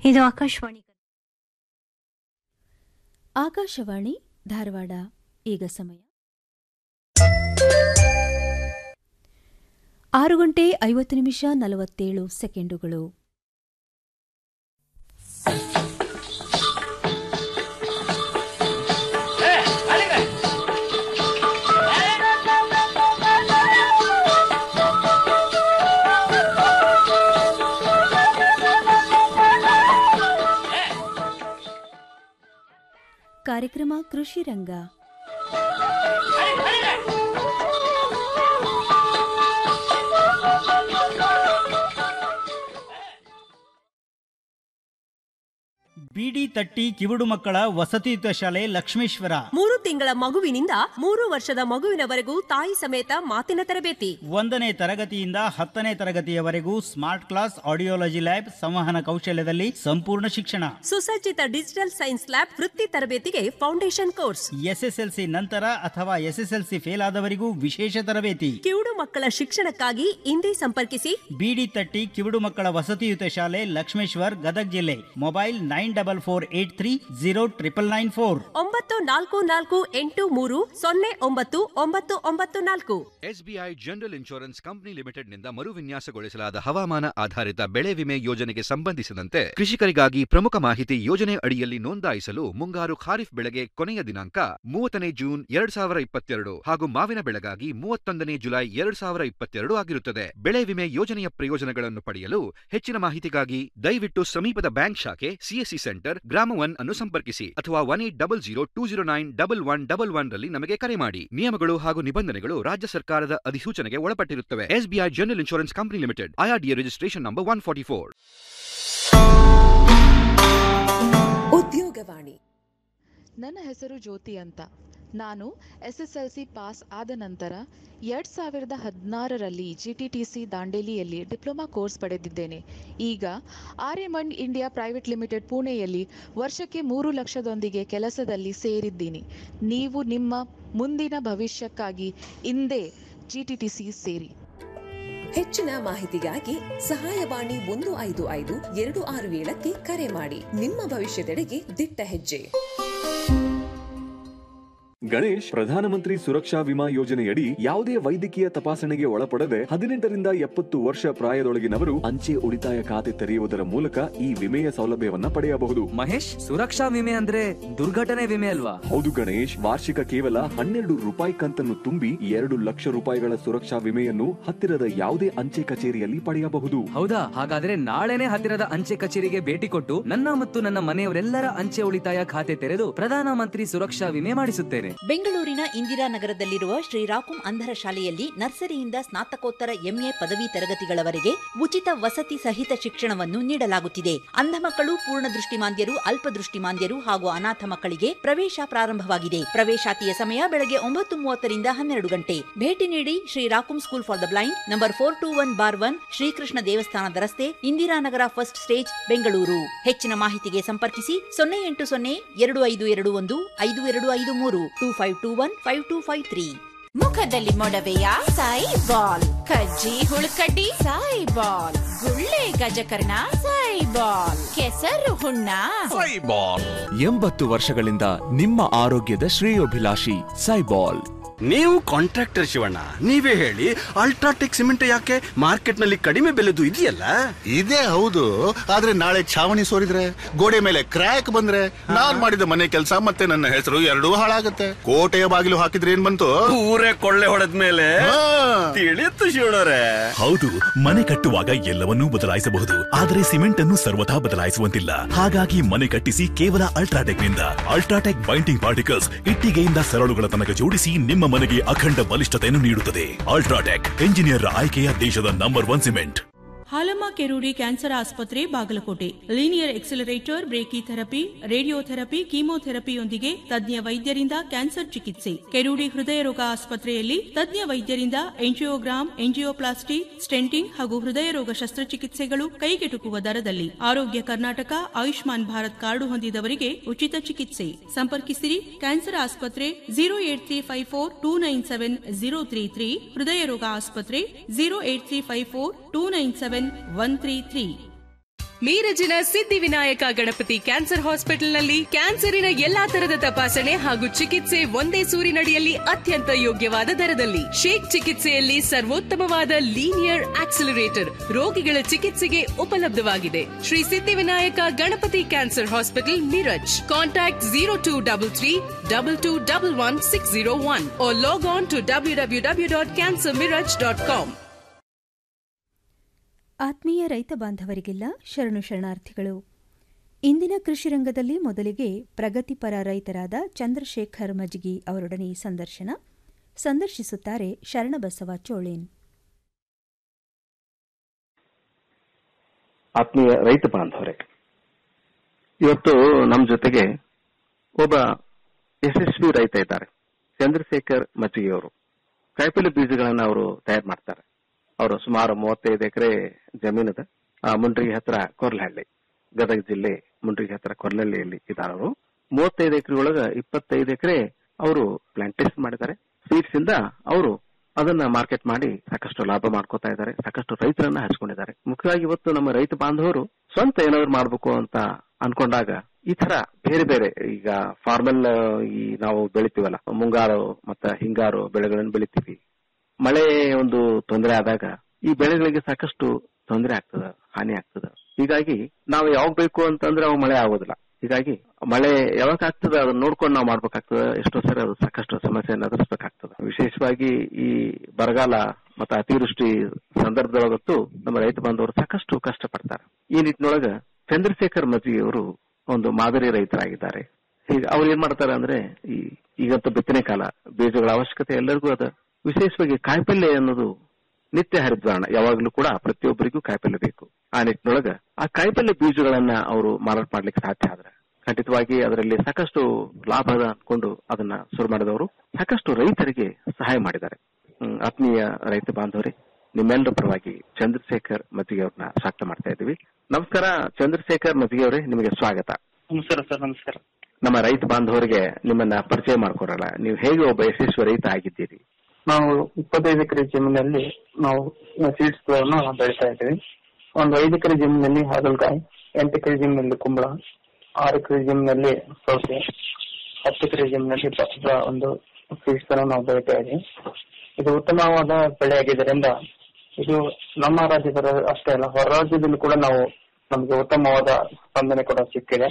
ಇದು ಆಕಾಶವಾಣಿ ಆಕಾಶವಾಣಿ ಧಾರವಾಡ ಈಗ ಸಮಯ ಆರು ಗಂಟೆ ಐವತ್ತು ನಿಮಿಷ ನಲವತ್ತೇಳು ಸೆಕೆಂಡುಗಳು ಕಾರ್ಯಕ್ರಮ ಕೃಷಿ ರಂಗ ಬಿಡಿ ತಟ್ಟಿ ಕಿವುಡು ಮಕ್ಕಳ ವಸತಿಯುತ ಶಾಲೆ ಲಕ್ಷ್ಮೇಶ್ವರ ಮೂರು ತಿಂಗಳ ಮಗುವಿನಿಂದ ಮೂರು ವರ್ಷದ ಮಗುವಿನವರೆಗೂ ತಾಯಿ ಸಮೇತ ಮಾತಿನ ತರಬೇತಿ ಒಂದನೇ ತರಗತಿಯಿಂದ ಹತ್ತನೇ ತರಗತಿಯವರೆಗೂ ಸ್ಮಾರ್ಟ್ ಕ್ಲಾಸ್ ಆಡಿಯೋಲಜಿ ಲ್ಯಾಬ್ ಸಂವಹನ ಕೌಶಲ್ಯದಲ್ಲಿ ಸಂಪೂರ್ಣ ಶಿಕ್ಷಣ ಸುಸಜ್ಜಿತ ಡಿಜಿಟಲ್ ಸೈನ್ಸ್ ಲ್ಯಾಬ್ ವೃತ್ತಿ ತರಬೇತಿಗೆ ಫೌಂಡೇಶನ್ ಕೋರ್ಸ್ ಎಸ್ಎಸ್ಎಲ್ಸಿ ನಂತರ ಅಥವಾ ಎಸ್ಎಸ್ಎಲ್ಸಿ ಫೇಲ್ ಆದವರಿಗೂ ವಿಶೇಷ ತರಬೇತಿ ಕಿವುಡು ಮಕ್ಕಳ ಶಿಕ್ಷಣಕ್ಕಾಗಿ ಇಂದೇ ಸಂಪರ್ಕಿಸಿ ಬಿಡಿ ತಟ್ಟಿ ಕಿವುಡು ಮಕ್ಕಳ ವಸತಿಯುತ ಶಾಲೆ ಲಕ್ಷ್ಮೇಶ್ವರ್ ಗದಗ್ ಜಿಲ್ಲೆ mobile nine double four eight three zero triple nine four ಒಂಬತ್ತು ನಾಲ್ಕು ನಾಲ್ಕು ಎಂಟು ಮೂರು ಸೊನ್ನೆ ಒಂಬತ್ತು ಒಂಬತ್ತು ಒಂಬತ್ತು ನಾಲ್ಕು ಎಸ್ಬಿಐ ಜನರಲ್ ಇನ್ಶೂರೆನ್ಸ್ ಕಂಪನಿ ಲಿಮಿಟೆಡ್ನಿಂದ ಮರುವಿನ್ಯಾಸಗೊಳಿಸಲಾದ ಹವಾಮಾನ ಆಧಾರಿತ ಬೆಳೆ ವಿಮೆ ಯೋಜನೆಗೆ ಸಂಬಂಧಿಸಿದಂತೆ ಕೃಷಿಕರಿಗಾಗಿ ಪ್ರಮುಖ ಮಾಹಿತಿ ಯೋಜನೆ ಅಡಿಯಲ್ಲಿ ನೋಂದಾಯಿಸಲು ಮುಂಗಾರು ಖಾರಿಫ್ ಬೆಳೆಗೆ ಕೊನೆಯ ದಿನಾಂಕ ಮೂವತ್ತನೇ ಜೂನ್ ಎರಡ್ ಸಾವಿರ ಇಪ್ಪತ್ತೆರಡು ಹಾಗೂ ಮಾವಿನ ಬೆಳೆಗಾಗಿ ಮೂವತ್ತೊಂದನೇ ಜುಲೈ ಎರಡ್ ಸಾವಿರ ಇಪ್ಪತ್ತೆರಡು ಆಗಿರುತ್ತದೆ ಬೆಳೆ ವಿಮೆ ಯೋಜನೆಯ ಪ್ರಯೋಜನಗಳನ್ನು ಪಡೆಯಲು ಹೆಚ್ಚಿನ ಮಾಹಿತಿಗಾಗಿ ದಯವಿಟ್ಟು ಸಮೀಪದ ಬ್ಯಾಂಕ್ ಶಾಖೆ ಸಿಎಸ್ಸಿ ಸೆಂಟರ್ ಗ್ರಾಮ ಒನ್ ಅನ್ನು ಸಂಪರ್ಕಿಸಿ ಅಥವಾ one eight double zero two zero nine double one double one ರಲ್ಲಿ ನಮಗೆ ಕರೆ ಮಾಡಿ ನಿಯಮಗಳು ಹಾಗೂ ನಿಬಂಧನೆಗಳು ರಾಜ್ಯ ಸರ್ಕಾರದ ಅಧಿಸೂಚನೆಗೆ ಒಳಪಟ್ಟಿರುತ್ತವೆ SBI general insurance company limited IRDA registration number one forty four ಉದ್ಯೋಗವಾಣಿ ನನ್ನ ಹೆಸರು ಜ್ಯೋತಿ ಅಂತ ನಾನು S S L C pass ಆದ ನಂತರ ಎರಡು ಸಾವಿರದ ಹದಿನಾರರಲ್ಲಿ ಜಿ ಟಿ ಟಿ ಸಿ ದಾಂಡೇಲಿಯಲ್ಲಿ ಡಿಪ್ಲೊಮಾ ಕೋರ್ಸ್ ಪಡೆದಿದ್ದೇನೆ ಈಗ ಆರ್ಯಮಂಡ್ ಇಂಡಿಯಾ ಪ್ರೈವೇಟ್ ಲಿಮಿಟೆಡ್ ಪುಣೆಯಲ್ಲಿ ವರ್ಷಕ್ಕೆ ಮೂರು ಲಕ್ಷದೊಂದಿಗೆ ಕೆಲಸದಲ್ಲಿ ಸೇರಿದ್ದೀನಿ ನೀವು ನಿಮ್ಮ ಮುಂದಿನ ಭವಿಷ್ಯಕ್ಕಾಗಿ ಇಂದೇ ಜಿ ಟಿ ಟಿ ಸಿ ಸೇರಿ ಹೆಚ್ಚಿನ ಮಾಹಿತಿಗಾಗಿ ಸಹಾಯವಾಣಿ ಒಂದು ಐದು ಐದು ಎರಡು ಆರು ಏಳಕ್ಕೆ ಕರೆ ಮಾಡಿ ನಿಮ್ಮ ಭವಿಷ್ಯದೆಡೆಗೆ ದಿಟ್ಟ ಹೆಜ್ಜೆ ಗಣೇಶ್ ಪ್ರಧಾನಮಂತ್ರಿ ಸುರಕ್ಷಾ ವಿಮಾ ಯೋಜನೆಯಡಿ ಯಾವುದೇ ವೈದ್ಯಕೀಯ ತಪಾಸಣೆಗೆ ಒಳಪಡದೆ ಹದಿನೆಂಟರಿಂದ ಎಪ್ಪತ್ತು ವರ್ಷ ಪ್ರಾಯದೊಳಗಿನವರು ಅಂಚೆ ಉಳಿತಾಯ ಖಾತೆ ತೆರೆಯುವುದರ ಮೂಲಕ ಈ ವಿಮೆಯ ಸೌಲಭ್ಯವನ್ನ ಪಡೆಯಬಹುದು ಮಹೇಶ್ ಸುರಕ್ಷಾ ವಿಮೆ ಅಂದ್ರೆ ದುರ್ಘಟನೆ ವಿಮೆ ಅಲ್ವಾ ಹೌದು ಗಣೇಶ್ ವಾರ್ಷಿಕ ಕೇವಲ ಹನ್ನೆರಡು ರೂಪಾಯಿ ಕಂತನ್ನು ತುಂಬಿ ಎರಡು ಲಕ್ಷ ರೂಪಾಯಿಗಳ ಸುರಕ್ಷಾ ವಿಮೆಯನ್ನು ಹತ್ತಿರದ ಯಾವುದೇ ಅಂಚೆ ಕಚೇರಿಯಲ್ಲಿ ಪಡೆಯಬಹುದು ಹೌದಾ ಹಾಗಾದ್ರೆ ನಾಳೆನೆ ಹತ್ತಿರದ ಅಂಚೆ ಕಚೇರಿಗೆ ಭೇಟಿ ಕೊಟ್ಟು ನನ್ನ ಮತ್ತು ನನ್ನ ಮನೆಯವರೆಲ್ಲರ ಅಂಚೆ ಉಳಿತಾಯ ಖಾತೆ ತೆರೆದು ಪ್ರಧಾನಮಂತ್ರಿ ಸುರಕ್ಷಾ ವಿಮೆ ಮಾಡಿಸುತ್ತೇನೆ ಬೆಂಗಳೂರಿನ ಇಂದಿರಾನಗರದಲ್ಲಿರುವ ಶ್ರೀರಾಕುಂ ಅಂಧರ ಶಾಲೆಯಲ್ಲಿ ನರ್ಸರಿಯಿಂದ ಸ್ನಾತಕೋತ್ತರ ಎಂಎ ಪದವಿ ತರಗತಿಗಳವರೆಗೆ ಉಚಿತ ವಸತಿ ಸಹಿತ ಶಿಕ್ಷಣವನ್ನು ನೀಡಲಾಗುತ್ತಿದೆ ಅಂಧ ಮಕ್ಕಳು ಪೂರ್ಣ ದೃಷ್ಟಿಮಾಂದ್ಯರು ಅಲ್ಪದೃಷ್ಟಿಮಾಂದ್ಯರು ಹಾಗೂ ಅನಾಥ ಮಕ್ಕಳಿಗೆ ಪ್ರವೇಶ ಪ್ರಾರಂಭವಾಗಿದೆ ಪ್ರವೇಶಾತಿಯ ಸಮಯ ಬೆಳಗ್ಗೆ ಒಂಬತ್ತು ಮೂವತ್ತರಿಂದ ಹನ್ನೆರಡು ಗಂಟೆ ಭೇಟಿ ನೀಡಿ ಶ್ರೀರಾಕುಂ school for the blind number four two one bar one Srikrishna ದೇವಸ್ಥಾನದ ರಸ್ತೆ ಇಂದಿರಾನಗರ ಫಸ್ಟ್ ಸ್ಟೇಜ್ ಬೆಂಗಳೂರು ಹೆಚ್ಚಿನ ಮಾಹಿತಿಗೆ ಸಂಪರ್ಕಿಸಿ ಸೊನ್ನೆ ಎಂಟು ಸೊನ್ನೆ ಎರಡು ಐದು ಎರಡು ಒಂದು ಐದು ಎರಡು ಐದು ಮೂರು two five two one five two five three ಮುಖದಲ್ಲಿ ಮೊಡವೆಯ ಸಾಯಿ ಬಾಲ್ ಕಜ್ಜಿ ಹುಳುಕಡ್ಡಿ ಸಾಯಿ ಬಾಲ್ ಗುಳ್ಳೆ ಗಜಕರ್ಣ ಸಾಯಿ ಬಾಲ್ ಕೆಸರು ಹುಣ್ಣ ಎಂಬತ್ತು ವರ್ಷಗಳಿಂದ ನಿಮ್ಮ ಆರೋಗ್ಯದ ಶ್ರೇಯೋಭಿಲಾಷಿ ಸೈಬಾಲ್ ನೀವು ಕಾಂಟ್ರಾಕ್ಟರ್ ಶಿವಣ್ಣ ನೀವೇ ಹೇಳಿ ಅಲ್ಟ್ರಾಟೆಕ್ ಸಿಮೆಂಟ್ ಯಾಕೆ ಮಾರ್ಕೆಟ್ ನಲ್ಲಿ ಕಡಿಮೆ ಬೆಲೆದು ಇದೆಯಲ್ಲ ಇದೇ ಹೌದು ಆದ್ರೆ ನಾಳೆ ಛಾವಣಿ ಸೋರಿದ್ರೆ ಗೋಡೆ ಮೇಲೆ ಕ್ರ್ಯಾಕ್ ಬಂದ್ರೆ ನಾನ್ ಮಾಡಿದ ಮನೆ ಕೆಲಸ ಮತ್ತೆ ನನ್ನ ಹೆಸರು ಎರಡೂ ಹಾಳಾಗತ್ತೆ ಕೋಟೆಯ ಬಾಗಿಲು ಹಾಕಿದ್ರೆ ಏನ್ ಬಂತು ಊರೇ ಕೊಳ್ಳೆ ಹೊಡೆದ ಮೇಲೆ ತಿಳಿಯುತ್ತು ಶಿವಣ್ಣರೇ ಹೌದು ಮನೆ ಕಟ್ಟುವಾಗ ಎಲ್ಲವನ್ನೂ ಬದಲಾಯಿಸಬಹುದು ಆದರೆ ಸಿಮೆಂಟ್ ಅನ್ನು ಸರ್ವಥಾ ಬದಲಾಯಿಸುವಂತಿಲ್ಲ ಹಾಗಾಗಿ ಮನೆ ಕಟ್ಟಿಸಿ ಕೇವಲ ಅಲ್ಟ್ರಾಟೆಕ್ ನಿಂದ ಅಲ್ಟ್ರಾಟೆಕ್ ಬೈಂಡಿಂಗ್ ಪಾರ್ಟಿಕಲ್ಸ್ ಇಟ್ಟಿಗೆಯಿಂದ ಸರಳುಗಳ ತನಕ ಜೋಡಿಸಿ ನಿಮ್ಮ ಮನೆಗೆ ಅಖಂಡ ಬಲಿಷ್ಠತೆಯನ್ನು ನೀಡುತ್ತದೆ ಅಲ್ಟ್ರಾಟೆಕ್ ಎಂಜಿನಿಯರ್ ಆಯ್ಕೆಯ ದೇಶದ number one cement Halamma Kerudi cancer ಆಸ್ಪತ್ರೆ Bagalkot linear accelerator brachytherapy radiotherapy ಕೀಮೋಥೆರಪಿಯೊಂದಿಗೆ ತಜ್ಞ ವೈದ್ಯರಿಂದ ಕ್ಯಾನ್ಸರ್ ಚಿಕಿತ್ಸೆ ಕೆರೂಡಿ ಹೃದಯ ರೋಗ ಆಸ್ಪತ್ರೆಯಲ್ಲಿ ತಜ್ಞ ವೈದ್ಯರಿಂದ ಎಂಜಿಯೋಗ್ರಾಮ್ ಎಂಜಿಯೋಪ್ಲಾಸ್ಟಿ ಸ್ಟೆಂಟಿಂಗ್ ಹಾಗೂ ಹೃದಯ ರೋಗ ಶಸ್ತ್ರಚಿಕಿತ್ಸೆಗಳು ಕೈಗೆಟುಕುವ ದರದಲ್ಲಿ ಆರೋಗ್ಯ ಕರ್ನಾಟಕ ಆಯುಷ್ಮಾನ್ ಭಾರತ್ ಕಾರ್ಡು ಹೊಂದಿದವರಿಗೆ ಉಚಿತ ಚಿಕಿತ್ಸೆ ಸಂಪರ್ಕಿಸಿರಿ ಕ್ಯಾನ್ಸರ್ ಆಸ್ಪತ್ರೆ zero eight three five four two nine seven zero three three ಹೃದಯ ರೋಗ ಆಸ್ಪತ್ರೆ zero eight three five four two nine seven one three three ಮೀರಜಿನ ಸಿದ್ಧಿವಿನಾಯಕ ಗಣಪತಿ ಕ್ಯಾನ್ಸರ್ ಹಾಸ್ಪಿಟಲ್ನಲ್ಲಿ ಕ್ಯಾನ್ಸರಿನ ಎಲ್ಲಾ ತರದ ತಪಾಸಣೆ ಹಾಗೂ ಚಿಕಿತ್ಸೆ ಒಂದೇ ಸೂರಿನಡಿಯಲ್ಲಿ ಅತ್ಯಂತ ಯೋಗ್ಯವಾದ ದರದಲ್ಲಿ ಶೇಕ್ ಚಿಕಿತ್ಸೆಯಲ್ಲಿ ಸರ್ವೋತ್ತಮವಾದ ಲೀನಿಯರ್ ಆಕ್ಸಿಲರೇಟರ್ ರೋಗಿಗಳ ಚಿಕಿತ್ಸೆಗೆ ಉಪಲಬ್ಧವಾಗಿದೆ Shri Siddhivinayak Ganapati cancer hospital Miraj contact zero two double three double two double one six zero one log on to W W W dot cancer Miraj dot com ಆತ್ಮೀಯ ರೈತ ಬಾಂಧವರಿಗೆಲ್ಲ ಶರಣು ಶರಣಾರ್ಥಿಗಳು ಇಂದಿನ ಕೃಷಿ ರಂಗದಲ್ಲಿ ಮೊದಲಿಗೆ ಪ್ರಗತಿಪರ ರೈತರಾದ ಚಂದ್ರಶೇಖರ್ ಮಜ್ಗಿ ಅವರೊಡನೆ ಸಂದರ್ಶನ ಸಂದರ್ಶಿಸುತ್ತಾರೆ ಶರಣಬಸವ ಚೋಳೇನ್ ಆತ್ಮೀಯ ರೈತ ಬಾಂಧವರೇ ಇವತ್ತು ನಮ್ಮ ಜೊತೆಗೆ ಒಬ್ಬ ಯಶಸ್ವಿ ರೈತ ಇದ್ದಾರೆ ಚಂದ್ರಶೇಖರ್ ಮಜ್ಜಿಗೆಯವರು ಕಾಯಿಪಲ್ಲೆ ಬೀಜಗಳನ್ನ ಅವರು ತಯಾರು ಮಾಡ್ತಾರೆ ಅವರು ಸುಮಾರು ಮೂವತ್ತೈದು ಎಕರೆ ಜಮೀನದ ಆ, ಮುಂಡ್ರಿಗಿ ಹತ್ರ ಕೊರ್ಲಹಳ್ಳಿ ಗದಗ ಜಿಲ್ಲೆ ಮುಂಡ್ರಿಗಿ ಹತ್ರ ಕೊರ್ಲಹಳ್ಳಿಯಲ್ಲಿ ಇದ್ದಾರೆ ಅವರು ಮೂವತ್ತೈದು ಎಕರೆ ಒಳಗ ಇಪ್ಪತ್ತೈದು ಎಕರೆ ಅವರು ಪ್ಲಾಂಟೇಶನ್ ಮಾಡಿದ್ದಾರೆ ಸೀಡ್ಸ್ ಇಂದ ಅವರು ಅದನ್ನ ಮಾರ್ಕೆಟ್ ಮಾಡಿ ಸಾಕಷ್ಟು ಲಾಭ ಮಾಡ್ಕೋತಾ ಇದ್ದಾರೆ ಸಾಕಷ್ಟು ರೈತರನ್ನ ಹಚ್ಕೊಂಡಿದ್ದಾರೆ ಮುಖ್ಯವಾಗಿ ಇವತ್ತು ನಮ್ಮ ರೈತ ಬಾಂಧವರು ಸ್ವಂತ ಏನಾದ್ರು ಮಾಡ್ಬೇಕು ಅಂತ ಅನ್ಕೊಂಡಾಗ ಈ ತರ ಬೇರೆ ಬೇರೆ ಈಗ ಫಾರ್ಮಲ್ ಈ ನಾವು ಬೆಳಿತೀವಲ್ಲ ಮುಂಗಾರು ಮತ್ತ ಹಿಂಗಾರು ಬೆಳೆಗಳನ್ನು ಬೆಳಿತೀವಿ ಮಳೆ ಒಂದು ತೊಂದರೆ ಆದಾಗ ಈ ಬೆಳೆಗಳಿಗೆ ಸಾಕಷ್ಟು ತೊಂದರೆ ಆಗ್ತದ ಹಾನಿ ಆಗ್ತದ ಹೀಗಾಗಿ ನಾವು ಯಾವಾಗ ಬೇಕು ಅಂತಂದ್ರೆ ಅವಾಗ ಮಳೆ ಆಗೋದಿಲ್ಲ ಹೀಗಾಗಿ ಮಳೆ ಯಾವಾಗ ಆಗ್ತದ ಅದನ್ನ ನೋಡ್ಕೊಂಡು ನಾವು ಮಾಡ್ಬೇಕಾಗ್ತದ ಎಷ್ಟೋ ಸರಿ ಅದು ಸಾಕಷ್ಟು ಸಮಸ್ಯೆಯನ್ನು ಎದುರಿಸಬೇಕಾಗ್ತದ ವಿಶೇಷವಾಗಿ ಈ ಬರಗಾಲ ಮತ್ತೆ ಅತಿವೃಷ್ಟಿ ಸಂದರ್ಭದೊಳಗಂತೂ ನಮ್ಮ ರೈತ ಬಾಂಧವರು ಸಾಕಷ್ಟು ಕಷ್ಟಪಡ್ತಾರೆ ಈ ನಿಟ್ಟಿನೊಳಗ ಚಂದ್ರಶೇಖರ್ ಮಜ್ಗಿ ಅವರು ಒಂದು ಮಾದರಿ ರೈತರಾಗಿದ್ದಾರೆ ಈಗ ಅವ್ರು ಏನ್ ಮಾಡ್ತಾರೆ ಅಂದ್ರೆ ಈ ಈಗಂತೂ ಬಿತ್ತನೆ ಕಾಲ ಬೀಜಗಳ ಅವಶ್ಯಕತೆ ಎಲ್ಲರಿಗೂ ಅದ ವಿಶೇಷವಾಗಿ ಕಾಯಿಪಲ್ಯ ಅನ್ನೋದು ನಿತ್ಯ ಹರಿದ್ವಾರಣ ಯಾವಾಗಲೂ ಕೂಡ ಪ್ರತಿಯೊಬ್ಬರಿಗೂ ಕಾಯಿಪಲ್ಯ ಬೇಕು ಆ ನಿಟ್ಟಿನೊಳಗ ಆ ಕಾಯಿಪಲ್ಯ ಬೀಜಗಳನ್ನ ಅವರು ಮಾರಾಟ ಮಾಡ್ಲಿಕ್ಕೆ ಸಾಧ್ಯ ಆದ್ರೆ ಖಂಡಿತವಾಗಿ ಅದರಲ್ಲಿ ಸಾಕಷ್ಟು ಲಾಭ ಅದ ಅನ್ಕೊಂಡು ಅದನ್ನ ಶುರು ಮಾಡಿದವರು ಸಾಕಷ್ಟು ರೈತರಿಗೆ ಸಹಾಯ ಮಾಡಿದ್ದಾರೆ ಹ್ಮ್, ಆತ್ಮೀಯ ರೈತ ಬಾಂಧವರೇ ನಿಮ್ಮೆಲ್ಲರ ಪರವಾಗಿ ಚಂದ್ರಶೇಖರ್ ಮಜ್ಜಿಗೆ ಅವ್ರನ್ನ ಸ್ವಾಗತ ಮಾಡ್ತಾ ಇದ್ದೀವಿ ನಮಸ್ಕಾರ ಚಂದ್ರಶೇಖರ್ ಮಜ್ಜಿಗೆ ಅವರೇ ನಿಮಗೆ ಸ್ವಾಗತ ನಮಸ್ಕಾರ ಸರ್ ನಮಸ್ಕಾರ ನಮ್ಮ ರೈತ ಬಾಂಧವರಿಗೆ ನಿಮ್ಮನ್ನ ಪರಿಚಯ ಮಾಡ್ಕೊರಲ್ಲ ನೀವು ಹೇಗೆ ಒಬ್ಬ ಯಶಸ್ವಿ ರೈತ ಆಗಿದ್ದೀರಿ ನಾವು ಇಪ್ಪತ್ತೈದು ಎಕರೆ ಜಮೀನಲ್ಲಿ ನಾವು ಸೀಡ್ಸ್ ಗಳನ್ನು ಬೆಳಿತಾ ಇದ್ದೀವಿ ಒಂದು ಐದು ಎಕರೆ ಜಮೀನಲ್ಲಿ ಹಾಗಲಕಾಯಿ ಎಂಟು ಎಕರೆ ಜಮೀನಲ್ಲಿ ಕುಂಬಳ ಆರು ಎಕರೆ ಜಮೀನಲ್ಲಿ ಸೌತೆ ಹತ್ತು ಎಕರೆ ಜಮೀನಲ್ಲಿ ಭತ್ತದ ಒಂದು ಸೀಡ್ಸ್ ಅನ್ನು ನಾವು ಬೆಳಿತಾ ಇದ್ದೀವಿ ಇದು ಉತ್ತಮವಾದ ಬೆಳೆ ಆಗಿದ್ದರಿಂದ ಇದು ನಮ್ಮ ರಾಜ್ಯದ ಅಷ್ಟೇ ಅಲ್ಲ ಹೊರ ರಾಜ್ಯದಲ್ಲೂ ಕೂಡ ನಾವು ನಮಗೆ ಉತ್ತಮವಾದ ಸ್ಪಂದನೆ ಕೂಡ ಸಿಕ್ಕಿದೆ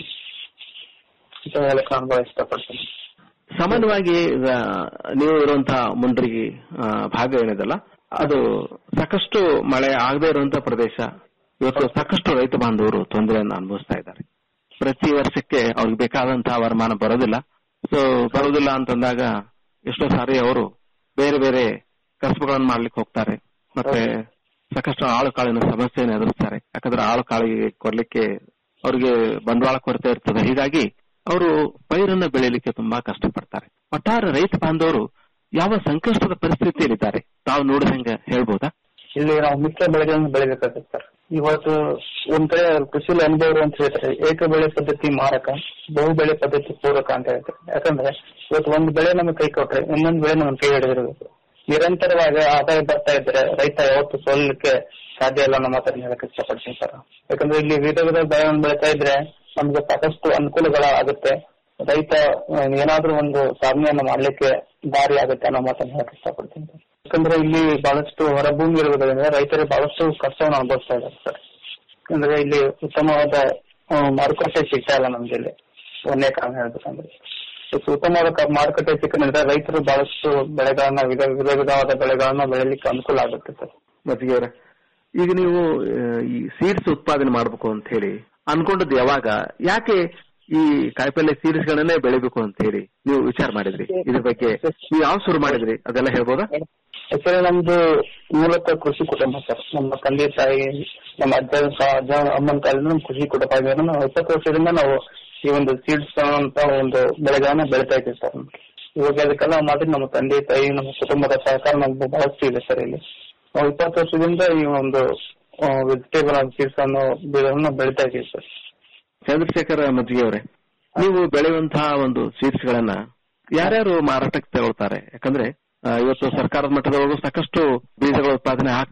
ಅಂತ ಹೇಳಕ್ ನಾನು ಬಹಳ ಇಷ್ಟಪಡ್ತೀನಿ ಸಾಮಾನ್ಯವಾಗಿ ಈಗ ನೀವು ಇರುವಂತಹ ಮುಂಡ್ರಿಗಿ ಆ, ಭಾಗ ಏನಿದೆಲ್ಲ ಅದು ಸಾಕಷ್ಟು ಮಳೆ ಆಗದೆ ಇರುವಂತಹ ಪ್ರದೇಶ ಇವತ್ತು ಸಾಕಷ್ಟು ರೈತ ಬಾಂಧವರು ತೊಂದರೆಯನ್ನು ಅನುಭವಿಸ್ತಾ ಇದ್ದಾರೆ ಪ್ರತಿ ವರ್ಷಕ್ಕೆ ಅವ್ರಿಗೆ ಬೇಕಾದಂತಹ ವರಮಾನ ಬರೋದಿಲ್ಲ ಸೊ ಬರೋದಿಲ್ಲ ಅಂತಂದಾಗ ಎಷ್ಟೋ ಸಾರಿ ಅವರು ಬೇರೆ ಬೇರೆ ಕಸಬುಗಳನ್ನು ಮಾಡ್ಲಿಕ್ಕೆ ಹೋಗ್ತಾರೆ ಮತ್ತೆ ಸಾಕಷ್ಟು ಆಳು ಕಾಳಿನ ಸಮಸ್ಯೆಯನ್ನು ಎದುರಿಸ್ತಾರೆ ಯಾಕಂದ್ರೆ ಆಳು ಕಾಳಿಗೆ ಕೊಡ್ಲಿಕ್ಕೆ ಅವ್ರಿಗೆ ಬಂಡವಾಳ ಕೊರತೆ ಇರ್ತದೆ ಹೀಗಾಗಿ ಅವರು ಪೈರನ್ನ ಬೆಳೀಲಿಕ್ಕೆ ತುಂಬಾ ಕಷ್ಟಪಡ್ತಾರೆ ಒಟ್ಟಾರೆ ರೈತ ಬಾಂಧವರು ಯಾವ ಸಂಕಷ್ಟದ ಪರಿಸ್ಥಿತಿಯಲ್ಲಿದ್ದಾರೆ ತಾವು ನೋಡಿದಂಗೆ ಹೇಳ್ಬೋದಾ ಇಲ್ಲಿ ನಾವು ಮಿಶ್ರ ಬೆಳೆಗಳನ್ನು ಬೆಳಿಬೇಕಾಗುತ್ತೆ ಸರ್ ಇವತ್ತು ಒಂದ್ ಕಡೆ ಕೃಷಿಲಿ ಅನುಭವರು ಅಂತ ಹೇಳ್ತಾರೆ ಏಕ ಬೆಳೆ ಪದ್ಧತಿ ಮಾರಕ ಬಹು ಬೆಳೆ ಪದ್ಧತಿ ಪೂರಕ ಅಂತ ಹೇಳ್ತಾರೆ ಯಾಕಂದ್ರೆ ಇವತ್ತು ಒಂದು ಬೆಳೆ ನಮಗೆ ಕೈ ಕೊಟ್ರೆ ಇನ್ನೊಂದು ಬೆಳೆ ನಮಗೆ ಕೈ ಹಿಡಿದಿರಬೇಕು ನಿರಂತರವಾಗಿ ಆದಾಯ ಬರ್ತಾ ಇದ್ರೆ ರೈತ ಯಾವತ್ತು ಸೋಲಲಿಕ್ಕೆ ಸಾಧ್ಯ ಇಲ್ಲ ಅನ್ನೋ ಮಾತನ್ನ ಹೇಳಕ್ ಇಷ್ಟಪಡ್ತೀನಿ ಸರ್ ಯಾಕಂದ್ರೆ ಇಲ್ಲಿ ವಿಧ ವಿಧ ಬೆಳೆಗಳನ್ನು ಬೆಳಿತಾ ಇದ್ರೆ ನಮ್ಗೆ ಸಾಕಷ್ಟು ಅನುಕೂಲಗಳ ಆಗುತ್ತೆ ರೈತ ಆ, ಏನಾದ್ರೂ ಒಂದು ಸಾಧನೆಯನ್ನು ಮಾಡ್ಲಿಕ್ಕೆ ದಾರಿ ಆಗುತ್ತೆ ಅನ್ನೋ ಮಾತನ್ನ ಹೇಳಕ್ ಇಷ್ಟಪಡ್ತೀನಿ ಸರ್ ಯಾಕಂದ್ರೆ ಇಲ್ಲಿ ಬಹಳಷ್ಟು ಹೊರಭೂಮಿ ಇರುವುದರಿಂದ ರೈತರು ಬಹಳಷ್ಟು ಕಷ್ಟವನ್ನು ಅನುಭವಿಸ್ತಾ ಇದ್ದಾರೆ ಸರ್ ಯಾಕಂದ್ರೆ ಇಲ್ಲಿ ಉತ್ತಮವಾದ ಆ, ಮಾರುಕಟ್ಟೆ ಸಿಗ್ತಾ ಇಲ್ಲ ನಮ್ಗೆ ಇಲ್ಲಿ ಒಂದೇ ಕಾರಣ ಹೇಳ್ಬೇಕಂದ್ರೆ ಇವತ್ತು ಉತ್ತಮವಾದ ಕ- ಮಾರುಕಟ್ಟೆ ಸಿಕ್ಕಂದ್ರೆ ರೈತರು ಬಹಳಷ್ಟು ಬೆಳೆಗಳನ್ನ ವಿಧ ವಿಧ ವಿಧವಾದ ಬೆಳೆಗಳನ್ನ ಬೆಳಿಲಿಕ್ಕೆ ಅನುಕೂಲ ಆಗುತ್ತೆ ಸರ್ ಮಜ್ಜಿಗೆ ಅವರೇ ಈಗ ನೀವು ಆ, ಈ ಸೀಡ್ಸ್ ಉತ್ಪಾದನೆ ಮಾಡ್ಬೇಕು ಅಂತ ಹೇಳಿ ಅನ್ಕೊಂಡದ್ದು ಯಾವಾಗ ಯಾಕೆ ಈ ಕಾಯಿಪಲ್ಯ ಸೀಡ್ಸ್ ಗಳನ್ನೇ ಬೆಳಿಬೇಕು ಅಂತ ಹೇಳಿ ನೀವು ವಿಚಾರ ಮಾಡಿದ್ರಿ ಇದ್ರ ಬಗ್ಗೆ ನೀವು ಯಾವ ಶುರು ಮಾಡಿದ್ರಿ ಅದೆಲ್ಲ ಹೇಳ್ಬೋದಾ ಆಕ್ಚುಲಿ ನಮ್ದು ಮೂಲತಃ ಕೃಷಿ ಕುಟುಂಬ ಸರ್ ನಮ್ಮ ತಂದೆ ತಾಯಿ ನಮ್ಮ ಅಜ್ಜ ಸ- ಅಜ್ಜ ಅಮ್ಮನ ಕಾಲದಿಂದ ನಮ್ಮ ಕೃಷಿ ಕುಟುಂಬ ಆಗಿದ್ರೆ ನಾವು ಇಪ್ಪತ್ತು ವರ್ಷದಿಂದ ನಾವು ಈ ಒಂದು ಸೀಡ್ಸ್ ಅಂತ ಒಂದು ಬೆಳೆಗಳನ್ನ ಬೆಳಿತಾ ಇದ್ದೀವಿ ಸರ್ ಇವಾಗ ಅದಕ್ಕೆಲ್ಲ ಮಾಡಿ ನಮ್ಮ ತಂದೆ ತಾಯಿ ನಮ್ಮ ಕುಟುಂಬದ ಸಹಕಾರ ನಮ್ಗೆ ಬಹಳಷ್ಟು ಇದೆ ಸರ್ ಇಲ್ಲಿ ನಾವು ಇಪ್ಪತ್ತು ವರ್ಷದಿಂದ ಈ ಒಂದು ವೆಜಿಟೇಬಲ್ ಸೀಡ್ಸ್ ಅನ್ನೋ ಬೀಜವನ್ನು ಬೆಳಿತಾ ಇದ್ದೀವಿ ಸರ್ ಚಂದ್ರಶೇಖರ ಮಜ್ಜಿಗೆ ಅವರೇ ನೀವು ಬೆಳೆಯುವಂತಹ ಒಂದು ಸೀಡ್ಸ್ ಗಳನ್ನ ಯಾರ್ಯಾರು ಮಾರಾಟಕ್ಕೆ ತಗೊಳ್ತಾರೆ ಯಾಕಂದ್ರೆ ಆ, ಇವತ್ತು ಸರ್ಕಾರದ ಮಟ್ಟದೊಳಗೂ ಸಾಕಷ್ಟು ಬೀಜಗಳ ಉತ್ಪಾದನೆ ಆಗ್ತದ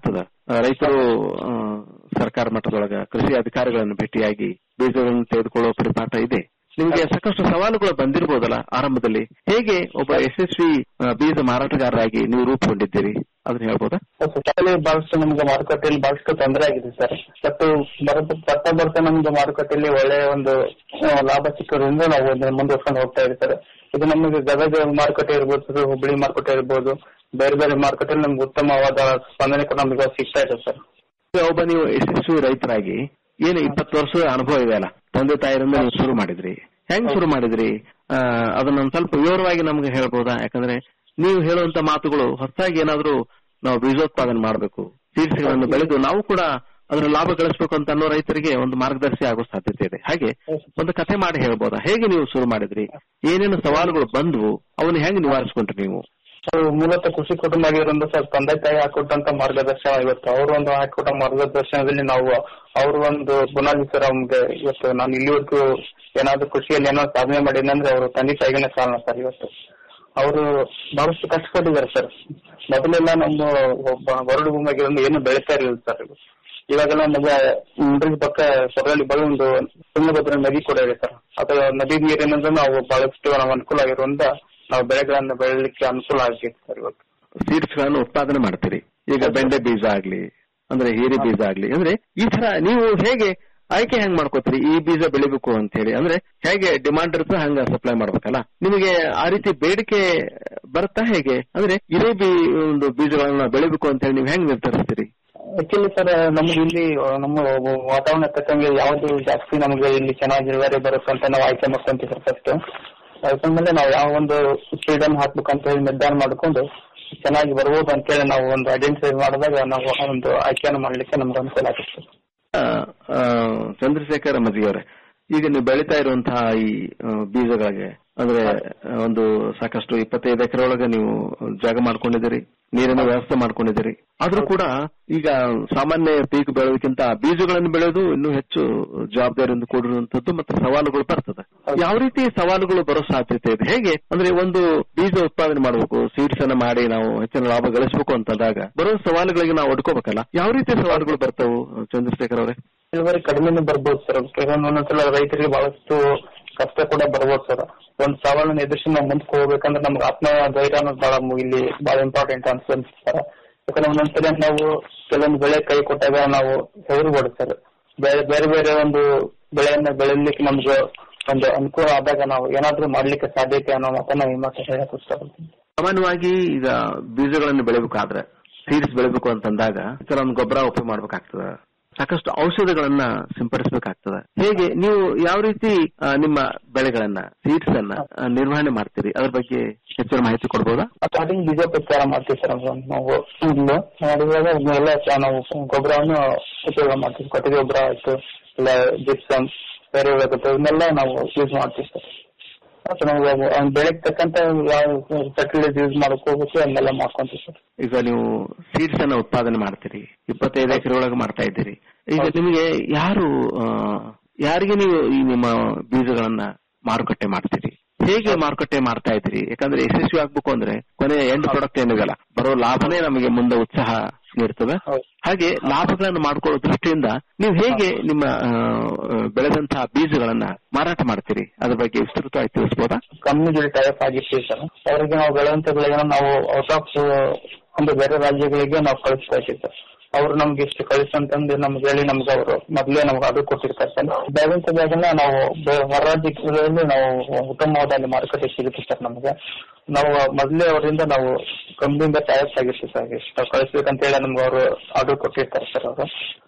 ಆ, ರೈತರು ಆ, ಸರ್ಕಾರ ಮಟ್ಟದೊಳಗ ಕೃಷಿ ಅಧಿಕಾರಿಗಳನ್ನು ಭೇಟಿಯಾಗಿ ಬೀಜಗಳನ್ನು ತೆಗೆದುಕೊಳ್ಳುವ ಪರಿಪಾಠ ಇದೆ ನಿಮಗೆ ಸಾಕಷ್ಟು ಸವಾಲುಗಳು ಬಂದಿರಬಹುದಲ್ಲ ಆರಂಭದಲ್ಲಿ ಹೇಗೆ ಒಬ್ಬ ಯಶಸ್ವಿ ಆ, ಬೀಜ ಮಾರಾಟಗಾರರಾಗಿ ನೀವು ರೂಪುಗೊಂಡಿದ್ದೀರಿ ಅದನ್ನ ಹೇಳ್ಬೋದಾ ಶಾಲೆ ಬಹಳಷ್ಟು ನಮ್ಗೆ ಮಾರುಕಟ್ಟೆಯಲ್ಲಿ ಬಹಳಷ್ಟು ತೊಂದರೆ ಆಗಿದೆ ಸರ್ ಮತ್ತು ಬರುತ್ತೆ ಬರ್ತಾ ಬರ್ತಾ ನಮ್ಗೆ ಮಾರುಕಟ್ಟೆಯಲ್ಲಿ ಒಳ್ಳೆಯ ಒಂದು ಆ, ಲಾಭ ಸಿಕ್ಕೋದ್ರಿಂದ ನಾವು ಇದನ್ನ ಮುಂದುವರ್ಸ್ಕೊಂಡು ಹೋಗ್ತಾ ಇದ್ದೀವಿ ಸರ್ ಇದು ನಮಗೆ ಗದಗ ಮಾರುಕಟ್ಟೆ ಇರ್ಬೋದು ಸರ್ ಹುಬ್ಬಳ್ಳಿ ಮಾರುಕಟ್ಟೆ ಇರ್ಬೋದು ಬೇರೆ ಬೇರೆ ಮಾರುಕಟ್ಟೆಯಲ್ಲಿ ನಮ್ಗೆ ಉತ್ತಮವಾದ ಸ್ಪಂದನೆ ಕೂಡ ನಮಗೆ ಸಿಗ್ತಾ ಇದೆ ಸರ್ ಈಗ ಒಬ್ಬ ನೀವು ಯಶಸ್ವಿ ರೈತರಾಗಿ ಏನು ಇಪ್ಪತ್ತು ವರ್ಷದ ಅನುಭವ ಇದೆ ಅಲ್ಲ ತಂದೆ ತಾಯಿರಿಂದ ನೀವು ಶುರು ಮಾಡಿದ್ರಿ ಹೆಂಗ್ ಶುರು ಮಾಡಿದ್ರಿ ಆ, ಅದನ್ನ ಒಂದ್ ಸ್ವಲ್ಪ ವಿವರವಾಗಿ ನಮ್ಗೆ ಹೇಳ್ಬೋದಾ ಯಾಕಂದ್ರೆ ನೀವು ಹೇಳುವಂತ ಮಾತುಗಳು ಹೊಸದಾಗಿ ಏನಾದ್ರೂ ನಾವು ಬೀಜೋತ್ಪಾದನೆ ಮಾಡಬೇಕು ಸೀಡ್ಸ್ಗಳನ್ನು ಬೆಳೆದು ನಾವು ಕೂಡ ಅದರ ಲಾಭ ಗಳಿಸಬೇಕು ಅಂತ ಅನ್ನೋ ರೈತರಿಗೆ ಒಂದು ಮಾರ್ಗದರ್ಶಿ ಆಗೋ ಸಾಧ್ಯತೆ ಇದೆ ಹಾಗೆ ಒಂದು ಕಥೆ ಮಾಡಿ ಹೇಳ್ಬೋದಾ ಹೇಗೆ ನೀವು ಶುರು ಮಾಡಿದ್ರಿ ಏನೇನು ಸವಾಲುಗಳು ಬಂದ್ವು ಅವನ್ನ ಹೆಂಗ್ ನಿವಾರಿಸ್ಕೊಂಡ್ರಿ ನೀವು ನಾವು ಮೂಲತಃ ಕೃಷಿ ಕುಟುಂಬ ಆಗಿರೋದ್ರಿಂದ ಸರ್ ತಂದೆ ತಾಯಿ ಹಾಕೊಟ್ಟಂತ ಮಾರ್ಗದರ್ಶನ ಇವತ್ತು ಅವರು ಒಂದು ಹಾಕೊಟ್ಟ ಮಾರ್ಗದರ್ಶನದಲ್ಲಿ ನಾವು ಅವ್ರ ಒಂದು ಬುನಾದಿ ಸರ್ ನಮ್ಗೆ ಇವತ್ತು ನಾನು ಇಲ್ಲಿವರೆಗೂ ಏನಾದ್ರು ಕೃಷಿಯಲ್ಲಿ ಏನೋ ಸಾಧನೆ ಮಾಡಿದ್ದೆ ಅಂದ್ರೆ ಅವರು ತಂದೆ ತಾಯಿಗೆ ಕಾರಣ ಸರ್ ಇವತ್ತು ಅವರು ಬಹಳಷ್ಟು ಕಷ್ಟಪಟ್ಟಿದ್ದಾರೆ ಸರ್ ಮೊದಲೆಲ್ಲ ನಮ್ಮ ಒಬ್ಬ ಬರಡು ಭೂಮಿ ಆಗಿರೋದ್ರಿಂದ ಏನು ಬೆಳೀತಾ ಇರಲಿಲ್ಲ ಸರ್ ಇವಾಗೆಲ್ಲ ನಮಗೆ ಮುಂಡ್ರಿನ ಪಕ್ಕ ಸೊರಳಿ ಬಳಿ ಒಂದು ತುಂಗಭದ್ರಾ ನದಿ ಕೂಡ ಇದೆ ಸರ್ ಅದು ನದಿ ನೀರಿನಿಂದ ನಾವು ಬಹಳಷ್ಟು ನಾವು ಅನುಕೂಲ ಆಗಿರೋದ್ರಿಂದ ನಾವು ಬೆಳೆಗಳನ್ನು ಬೆಳಲಿಕ್ಕೆ ಅನುಕೂಲ ಆಗಿದೆ ಸರ್ ಇವತ್ತು ಸೀಡ್ಸ್ ಗಳನ್ನು ಉತ್ಪಾದನೆ ಮಾಡ್ತೀರಿ ಈಗ ಬೆಂಡೆ ಬೀಜ ಆಗ್ಲಿ ಅಂದ್ರೆ ಹೀರೆ ಬೀಜ ಆಗ್ಲಿ ಅಂದ್ರೆ ಈ ತರ ನೀವು ಹೇಗೆ ಆಯ್ಕೆ ಹೆಂಗ್ ಮಾಡ್ಕೋತೀರಿ ಈ ಬೀಜ ಬೆಳಿಬೇಕು ಅಂತ ಹೇಳಿ ಅಂದ್ರೆ ಹೇಗೆ ಡಿಮಾಂಡ್ ಇರುತ್ತೆ ಹಂಗ ಸಪ್ಲೈ ಮಾಡ್ಬೇಕಲ್ಲ ನಿಮಗೆ ಆ ರೀತಿ ಬೇಡಿಕೆ ಬರುತ್ತಾ ಹೇಗೆ ಅಂದ್ರೆ ಇದೇ ಬೀ ಒಂದು ಬೀಜಗಳನ್ನ ಬೆಳಿಬೇಕು ಅಂತ ಹೇಳಿ ನೀವು ಹೆಂಗ್ ನಿರ್ಧರಿಸ್ತೀರಿ ಆಕ್ಚುಲಿ ಸರ್ ನಮ್ಗೆ ಇಲ್ಲಿ ಆ, ನಮ್ಮ ವಾತಾವರಣ ತಕ್ಕಂಗೆ ಯಾವ್ದು ಜಾಸ್ತಿ ನಮಗೆ ಇಲ್ಲಿ ಚೆನ್ನಾಗಿ ಇಳುವರಿ ಬರುತ್ತೆ ಅಂತ ನಾವು ಆಯ್ಕೆ ಮಾಡ್ಕೊಂತೀವಿ ಸರ್ ಫಸ್ಟ್ ಅದ್ಕೊಂಡ್ಮೇಲೆ ನಾವು ಯಾವ ಒಂದು ಸೀಡ್ ಅನ್ನು ಹಾಕ್ಬೇಕಂತ ಹೇಳಿ ನಿರ್ಧಾರ ಮಾಡ್ಕೊಂಡು ಚೆನ್ನಾಗಿ ಬರ್ಬೋದು ಅಂತೇಳಿ ನಾವು ಒಂದು ಐಡೆಂಟಿಫೈ ಮಾಡಿದಾಗ ನಾವು ಆ ಒಂದು ಆಯ್ಕೆಯನ್ನು ಮಾಡ್ಲಿಕ್ಕೆ ನಮ್ಗೆ ಅನುಕೂಲ ಆಗುತ್ತೆ ಆ, ಆ, ಚಂದ್ರಶೇಖರ ಮಜ್ಗಿ ಅವರೇ ಈಗ ನೀವು ಬೆಳೀತಾ ಇರುವಂತಹ ಈ ಆ, ಬೀಜಗಳಿಗೆ ಅಂದ್ರೆ ಆ, ಒಂದು ಸಾಕಷ್ಟು ಇಪ್ಪತ್ತೈದು ಎಕರೆ ಒಳಗೆ ನೀವು ಜಾಗ ಮಾಡ್ಕೊಂಡಿದ್ದೀರಿ ನೀರಿನ ವ್ಯವಸ್ಥೆ ಮಾಡ್ಕೊಂಡಿದ್ದೀರಿ ಆದ್ರೂ ಕೂಡ ಈಗ ಸಾಮಾನ್ಯ ಪೀಕ್ ಬೆಳೆಯೋದಕ್ಕಿಂತ ಬೀಜಗಳನ್ನು ಬೆಳೆಯೋದು ಇನ್ನೂ ಹೆಚ್ಚು ಜವಾಬ್ದಾರಿಯಿಂದ ಕೂಡಿರುವಂತದ್ದು ಮತ್ತೆ ಸವಾಲುಗಳು ಬರ್ತದೆ ಯಾವ ರೀತಿ ಸವಾಲುಗಳು ಬರೋ ಸಾಧ್ಯತೆ ಇದೆ ಹೇಗೆ ಅಂದ್ರೆ ಒಂದು ಬೀಜ ಉತ್ಪಾದನೆ ಮಾಡಬೇಕು ಸೀಡ್ಸ್ ಅನ್ನ ಮಾಡಿ ನಾವು ಹೆಚ್ಚಿನ ಲಾಭ ಗಳಿಸಬೇಕು ಅಂತಂದಾಗ ಬರೋ ಸವಾಲುಗಳಿಗೆ ನಾವು ಒಡ್ಕೋಬೇಕಲ್ಲ ಯಾವ ರೀತಿ ಸವಾಲುಗಳು ಬರ್ತಾವು ಚಂದ್ರಶೇಖರ್ ಅವರೇ ಇಳುವರಿ ಕಡಿಮೆನೂ ಬರ್ಬೋದು ಸರ್ ಕೆಲವೊಂದು ಒಂದೊಂದ್ಸಲ ರೈತರಿಗೆ ಬಹಳಷ್ಟು ಕಷ್ಟ ಕೂಡ ಬರ್ಬೋದು ಸರ್ ಒಂದ್ ಸವಾಲನ್ನ ಎದುರಿಸಿ ನಾವು ಮುಂದಕ್ಕೆ ಹೋಗ್ಬೇಕಂದ್ರೆ ನಮ್ಗೆ ಆತ್ಮ ಧೈರ್ಯ ಅನ್ನೋದು ಬಹಳ ಮು- ಇಲ್ಲಿ ಬಹಳ ಇಂಪಾರ್ಟೆಂಟ್ ಅನ್ಸುತ್ತೆ ಸರ್ ಯಾಕಂದ್ರೆ ಒಂದೊಂದ್ಸಲ ನಾವು ಕೆಲವೊಂದು ಬೆಳೆ ಕೈ ಕೊಟ್ಟಾಗ ನಾವು ಹೆದರ್ಬೋದು ಸರ್ ಬೇರೆ ಬೇರೆ ಬೇರೆ ಒಂದು ಬೆಳೆಯನ್ನ ಬೆಳಿಲಿಕ್ಕೆ ನಮ್ಗೆ ಒಂದು ಅನುಕೂಲ ಆದಾಗ ನಾವು ಏನಾದ್ರೂ ಮಾಡ್ಲಿಕ್ಕೆ ಸಾಧ್ಯತೆ ಅನ್ನೋ ಮಾತನ್ನ ಈ ಮಾತು ಹೇಳಕ್ ಇಷ್ಟಪಡ್ತೀನಿ ಸಾಮಾನ್ಯವಾಗಿ ಈಗ ಬೀಜಗಳನ್ನು ಬೆಳಿಬೇಕಾದ್ರೆ ಸೀಡ್ಸ್ ಬೆಳಿಬೇಕು ಅಂತಂದಾಗ ಕೆಲವೊಂದು ಗೊಬ್ಬರ ಉಪಯೋಗ ಮಾಡ್ಬೇಕಾಗ್ತದ ಸಾಕಷ್ಟು ಔಷಧಗಳನ್ನ ಸಿಂಪಡಿಸಬೇಕಾಗ್ತದ ಹೇಗೆ ನೀವು ಯಾವ ರೀತಿ ಆ, ನಿಮ್ಮ ಬೆಳೆಗಳನ್ನ ಸೀಡ್ಸ್ ಅನ್ನ ಆ, ನಿರ್ವಹಣೆ ಮಾಡ್ತೀರಿ ಅದ್ರ ಬಗ್ಗೆ ಹೆಚ್ಚಿನ ಮಾಹಿತಿ ಕೊಡ್ಬೋದಾ ಸ್ಟಾರ್ಟಿಂಗ್ ಬೀಜೋಪಚಾರ ಮಾಡ್ತೀವಿ ಸರ್ ನಾವು ನಾವು ಮೊದ್ಲು ಮಾಡಿದಾಗ ಅದನ್ನೆಲ್ಲ ಚ- ನಾವು ಗೊಬ್ಬರವನ್ನು ಉಪಯೋಗ ಮಾಡ್ತೀವಿ ಕೊಟ್ಟಿಗೆ ಗೊಬ್ಬರ ಆಯ್ತು ಇಲ್ಲ ಜಿಪ್ಸಮ್ ಬೇರೆ ಇವನ್ನೆಲ್ಲ ನಾವು ಯೂಸ್ ಮಾಡ್ತೀವಿ ಸರ್ ಮತ್ತೆ ನಾವು ಅವ್ನ ಬೆಳೆಗೆ ತಕ್ಕಂತ ಯಾವ ಫರ್ಟಿಲೈಸರ್ ಯೂಸ್ ಮಾಡಕ್ ಹೋಗ್ಬೇಕು ಅದನ್ನೆಲ್ಲ ಮಾಡ್ಕೊಂತೀವಿ ಸರ್ ಈಗ ನೀವು ಸೀಡ್ಸ್ ಅನ್ನ ಉತ್ಪಾದನೆ ಮಾಡ್ತೀರಿ ಇಪ್ಪತ್ತೈದು ಎಕರೆ ಒಳಗೆ ಮಾಡ್ತಾ ಇದ್ದೀರಿ ಈಗ ನಿಮಗೆ ಯಾರು ಆ, ಯಾರಿಗೆ ನೀವು ಈ ನಿಮ್ಮ ಬೀಜಗಳನ್ನ ಮಾರುಕಟ್ಟೆ ಮಾಡ್ತೀರಿ ಹೇಗೆ ಮಾರುಕಟ್ಟೆ ಮಾಡ್ತಾ ಇದ್ದೀರಿ ಯಾಕಂದ್ರೆ ಯಶಸ್ವಿ ಆಗ್ಬೇಕು ಅಂದ್ರೆ ಕೊನೆಯ ಎಂಡ್ ಪ್ರಾಡಕ್ಟ್ ಏನಿದೆಯಲ್ಲ ಬರೋ ಲಾಭನೇ ನಮಗೆ ಮುಂದೆ ಉತ್ಸಾಹ ನೀಡ್ತದೆ ಹಾಗೆ ಲಾಭಗಳನ್ನು ಮಾಡ್ಕೊಳ್ಳೋ ದೃಷ್ಟಿಯಿಂದ ನೀವು ಹೇಗೆ ನಿಮ್ಮ ಆ, ಬೆಳೆದಂತಹ ಬೀಜಗಳನ್ನ ಮಾರಾಟ ಮಾಡ್ತೀರಿ ಅದ್ರ ಬಗ್ಗೆ ವಿಸ್ತೃತವಾಗಿ ತಿಳಿಸ್ಬೋದಾ ಕಂಪ್ನಿ ಜೊತೆ ಟೈಪ್ ಆಗಿರ್ತೀವಿ ಸರ್ ಅವರಿಗೆ ನಾವು ಬೆಳೆಯುವಂತ ಬೆಳೆಗಳನ್ನ ನಾವು ಔಟ್ ಆಫ್ ಒಂದು ಬೇರೆ ರಾಜ್ಯಗಳಿಗೆ ನಾವು ಕಳಿಸ್ತಾ ಇದ್ದೀವಿ ಸರ್ ಅವ್ರು ನಮ್ಗೆ ಇಷ್ಟು ಕಳಿಸಂತಂದು ನಮ್ಗೆ ಹೇಳಿ ನಮ್ಗೆ ಅವರು ಮೊದಲೇ ನಮ್ಗೆ ಅದು ಕೊಟ್ಟಿರ್ತಾರೆ ಸರ್ ಬೆಳೆದಂತ ಬೆಳೆಗಳನ್ನ ನಾವು ಬೆ- ಹೊರ ರಾಜ್ಯಗಳಲ್ಲಿ ನಾವು ಉತ್ತಮವಾದ ಅಲ್ಲಿ ಮಾರುಕಟ್ಟೆ ಸಿಗುತ್ತೆ ಸರ್ ನಮಗೆ ನಾವು ಮೊದಲೇ ಅವರಿಂದ ನಾವು ಕಂಪ್ನಿಯಿಂದ ಟೈಪ್ ಆಗಿರ್ತೀವಿ ಸರ್ ಇಷ್ಟು ಕಳಿಸ್ಬೇಕಂತ ಹೇಳಿ ನಮ್ಗೆ ಅವರು ಆರ್ಡರ್ ಕೊಟ್ಟಿರ್ತಾರೆ ಸರ್ ಅವರು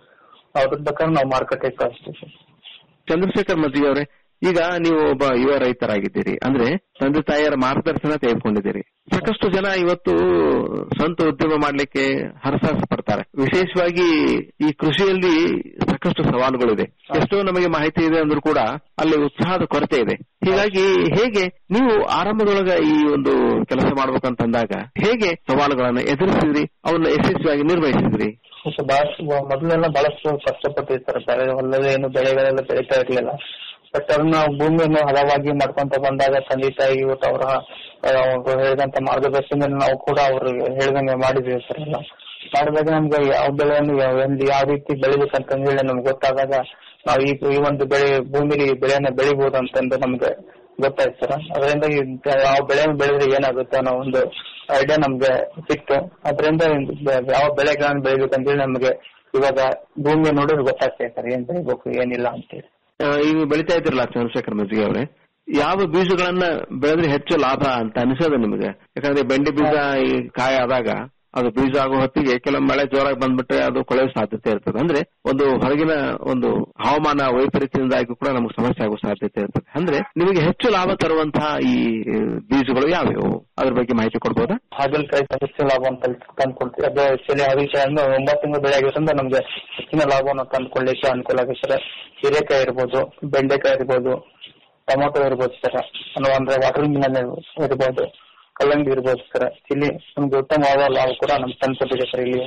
ಅದ್ರ ಪ್ರಕಾರ ನಾವು ಮಾರುಕಟ್ಟೆಗೆ ಕಳಿಸ್ತೀವಿ ಸರ್ ಚಂದ್ರಶೇಖರ್ ಮಜ್ಜಿಗೆ ಅವರೇ ಈಗ ನೀವು ಒಬ್ಬ ಯುವ ರೈತರಾಗಿದ್ದೀರಿ ಅಂದ್ರೆ ತಂದೆ ತಾಯಿಯರ ಮಾರ್ಗದರ್ಶನ ತೆಗೆದುಕೊಂಡಿದ್ದೀರಿ ಸಾಕಷ್ಟು ಜನ ಇವತ್ತು ಸ್ವಂತ ಉದ್ಯಮ ಮಾಡ್ಲಿಕ್ಕೆ ಹರಸಾಹಸ ಪಡ್ತಾರೆ ವಿಶೇಷವಾಗಿ ಈ ಕೃಷಿಯಲ್ಲಿ ಸಾಕಷ್ಟು ಸವಾಲುಗಳಿದೆ ಎಷ್ಟೋ ನಮಗೆ ಮಾಹಿತಿ ಇದೆ ಅಂದ್ರೂ ಕೂಡ ಅಲ್ಲಿ ಉತ್ಸಾಹದ ಕೊರತೆ ಇದೆ ಹೀಗಾಗಿ ಹೇಗೆ ನೀವು ಆರಂಭದೊಳಗ ಈ ಒಂದು ಕೆಲಸ ಮಾಡ್ಬೇಕಂತಂದಾಗ ಹೇಗೆ ಸವಾಲುಗಳನ್ನ ಎದುರಿಸಿದ್ರಿ ಅವನ್ನ ಯಶಸ್ವಿಯಾಗಿ ನಿರ್ವಹಿಸಿದ್ರಿ ಸ್ವಲ್ಪ ಬಹಳಷ್ಟು ಮೊದಲೆಲ್ಲ ಬಹಳಷ್ಟು ಕಷ್ಟಪಟ್ಟಿರ್ತಾರೆ ಬೆಳೆ ಹೊಲದಲ್ಲಿ ಏನು ಬೆಳೆಗಳೆಲ್ಲ ಬೆಳೀತಾ ಇರ್ಲಿಲ್ಲ ಬಟ್ ಅದನ್ನ ಭೂಮಿಯನ್ನು ಹದವಾಗಿ ಮಾಡ್ಕೊಂತ ಬಂದಾಗ ತಂದೆ ತಾಯಿ ಇವತ್ತು ಅವರ ಹೇಳಿದಂತ ಮಾರ್ಗದರ್ಶನ ನಾವು ಕೂಡ ಅವರು ಹೇಳಿದಂಗೆ ಮಾಡಿದ್ವಿ ಸರ್ ಎಲ್ಲ ಮಾಡಿದಾಗ ನಮ್ಗೆ ಯಾವ ಬೆಳೆಯನ್ನು ಯಾವ ಎಲ್ಲಿ ಯಾವ ರೀತಿ ಬೆಳಿಬೇಕಂತ ಹೇಳಿ ನಮ್ಗೆ ಗೊತ್ತಾದಾಗ ನಾವು ಈ ಈ ಒಂದು ಬೆಳೆ ಭೂಮಿಲಿ ಈ ಬೆಳೆಯನ್ನ ಬೆಳಿಬಹುದು ಅಂತಂದು ನಮ್ಗೆ ಗೊತ್ತಾಯ್ತು ಸರ್ ಅದರಿಂದ ಈ ಯಾವ ಬೆಳೆಯನ್ನು ಬೆಳೆದ್ರೆ ಏನಾಗುತ್ತೆ ಅನ್ನೋ ಒಂದು ಐಡಿಯಾ ನಮ್ಗೆ ಸಿಕ್ತು ಅದರಿಂದ ಯಾವ ಬೆಳೆಗಳನ್ನ ಬೆಳಿಬೇಕಂತ ಹೇಳಿ ನಮ್ಗೆ ಇವಾಗ ಭೂಮಿ ನೋಡಿದ್ರೆ ಗೊತ್ತಾಗ್ತದೆ ಸರ್ ಏನ್ ಬೆಳಿಬೇಕು ಏನಿಲ್ಲ ಅಂತೇಳಿ ಆ, ಈಗ ಬೆಳಿತಾ ಇದ್ರಲ್ಲ ಚಂದ್ರಶೇಖರ್ ಮಜ್ಜಿಗೆ ಅವರೇ ಯಾವ ಬೀಜಗಳನ್ನ ಬೆಳೆದ್ರೆ ಹೆಚ್ಚು ಲಾಭ ಅಂತ ಅನಿಸೋದು ನಿಮಗೆ ಯಾಕಂದ್ರೆ ಬೆಂಡೆ ಬೀಜ ಈ ಕಾಯಿ ಆದಾಗ ಅದು ಬೀಜ ಆಗೋ ಹೊತ್ತಿಗೆ ಕೆಲವೊಮ್ಮೆ ಮಳೆ ಜೋರಾಗಿ ಬಂದ್ಬಿಟ್ರೆ ಅದು ಕೊಳೆಯೋ ಸಾಧ್ಯತೆ ಇರ್ತದೆ ಅಂದ್ರೆ ಒಂದು ಹೊರಗಿನ ಒಂದು ಹವಾಮಾನ ವೈಪರೀತ್ಯದಿಂದಾಗಿ ಕೂಡ ನಮಗೆ ಸಮಸ್ಯೆ ಆಗೋ ಸಾಧ್ಯತೆ ಇರ್ತದೆ ಅಂದ್ರೆ ನಿಮಗೆ ಹೆಚ್ಚು ಲಾಭ ತರುವಂತಹ ಈ ಬೀಜಗಳು ಯಾವ್ಯಾವು ಅದ್ರ ಬಗ್ಗೆ ಮಾಹಿತಿ ಕೊಡ್ಬೋದಾ ಹಾಗಲಕಾಯಿ ಹೆಚ್ಚು ಲಾಭ ಅಂತ ತಂದ್ಕೊಳ್ತೀವಿ ಅದು ಆಕ್ಚುಲಿ ಹಾಗಲಕಾಯಿ ಅಂದ್ರೆ ಒಂಬತ್ತು ತಿಂಗಳು ಬೆಳೆ ಆಗಿರೋದ್ರಿಂದ ನಮ್ಗೆ ಹೆಚ್ಚಿನ ಲಾಭವನ್ನು ತಂದ್ಕೊಳ್ಳಿಕ್ಕೆ ಅನುಕೂಲ ಆಗುತ್ತೆ ಸರ್ ಹೀರೆಕಾಯಿ ಇರ್ಬೋದು ಬೆಂಡೆಕಾಯಿ ಇರ್ಬೋದು ಟೊಮೊಟೊ ಇರ್ಬೋದು ಸರ್ ಅನ್ನೋ ಅಂದ್ರೆ ವಾಟರ್ ಮಿಲನ್ ಇರ್ಬೋದು ಕಲ್ಲಂಗಡಿ ಇರ್ಬೋದು ಸರ್ ಇಲ್ಲಿ ನಮ್ಗೆ ಉತ್ತಮವಾದ ಲಾಭ ಕೂಡ ನಮ್ಗೆ ತಂದ್ಕೊಟ್ಟಿದೆ ಸರ್ ಇಲ್ಲಿ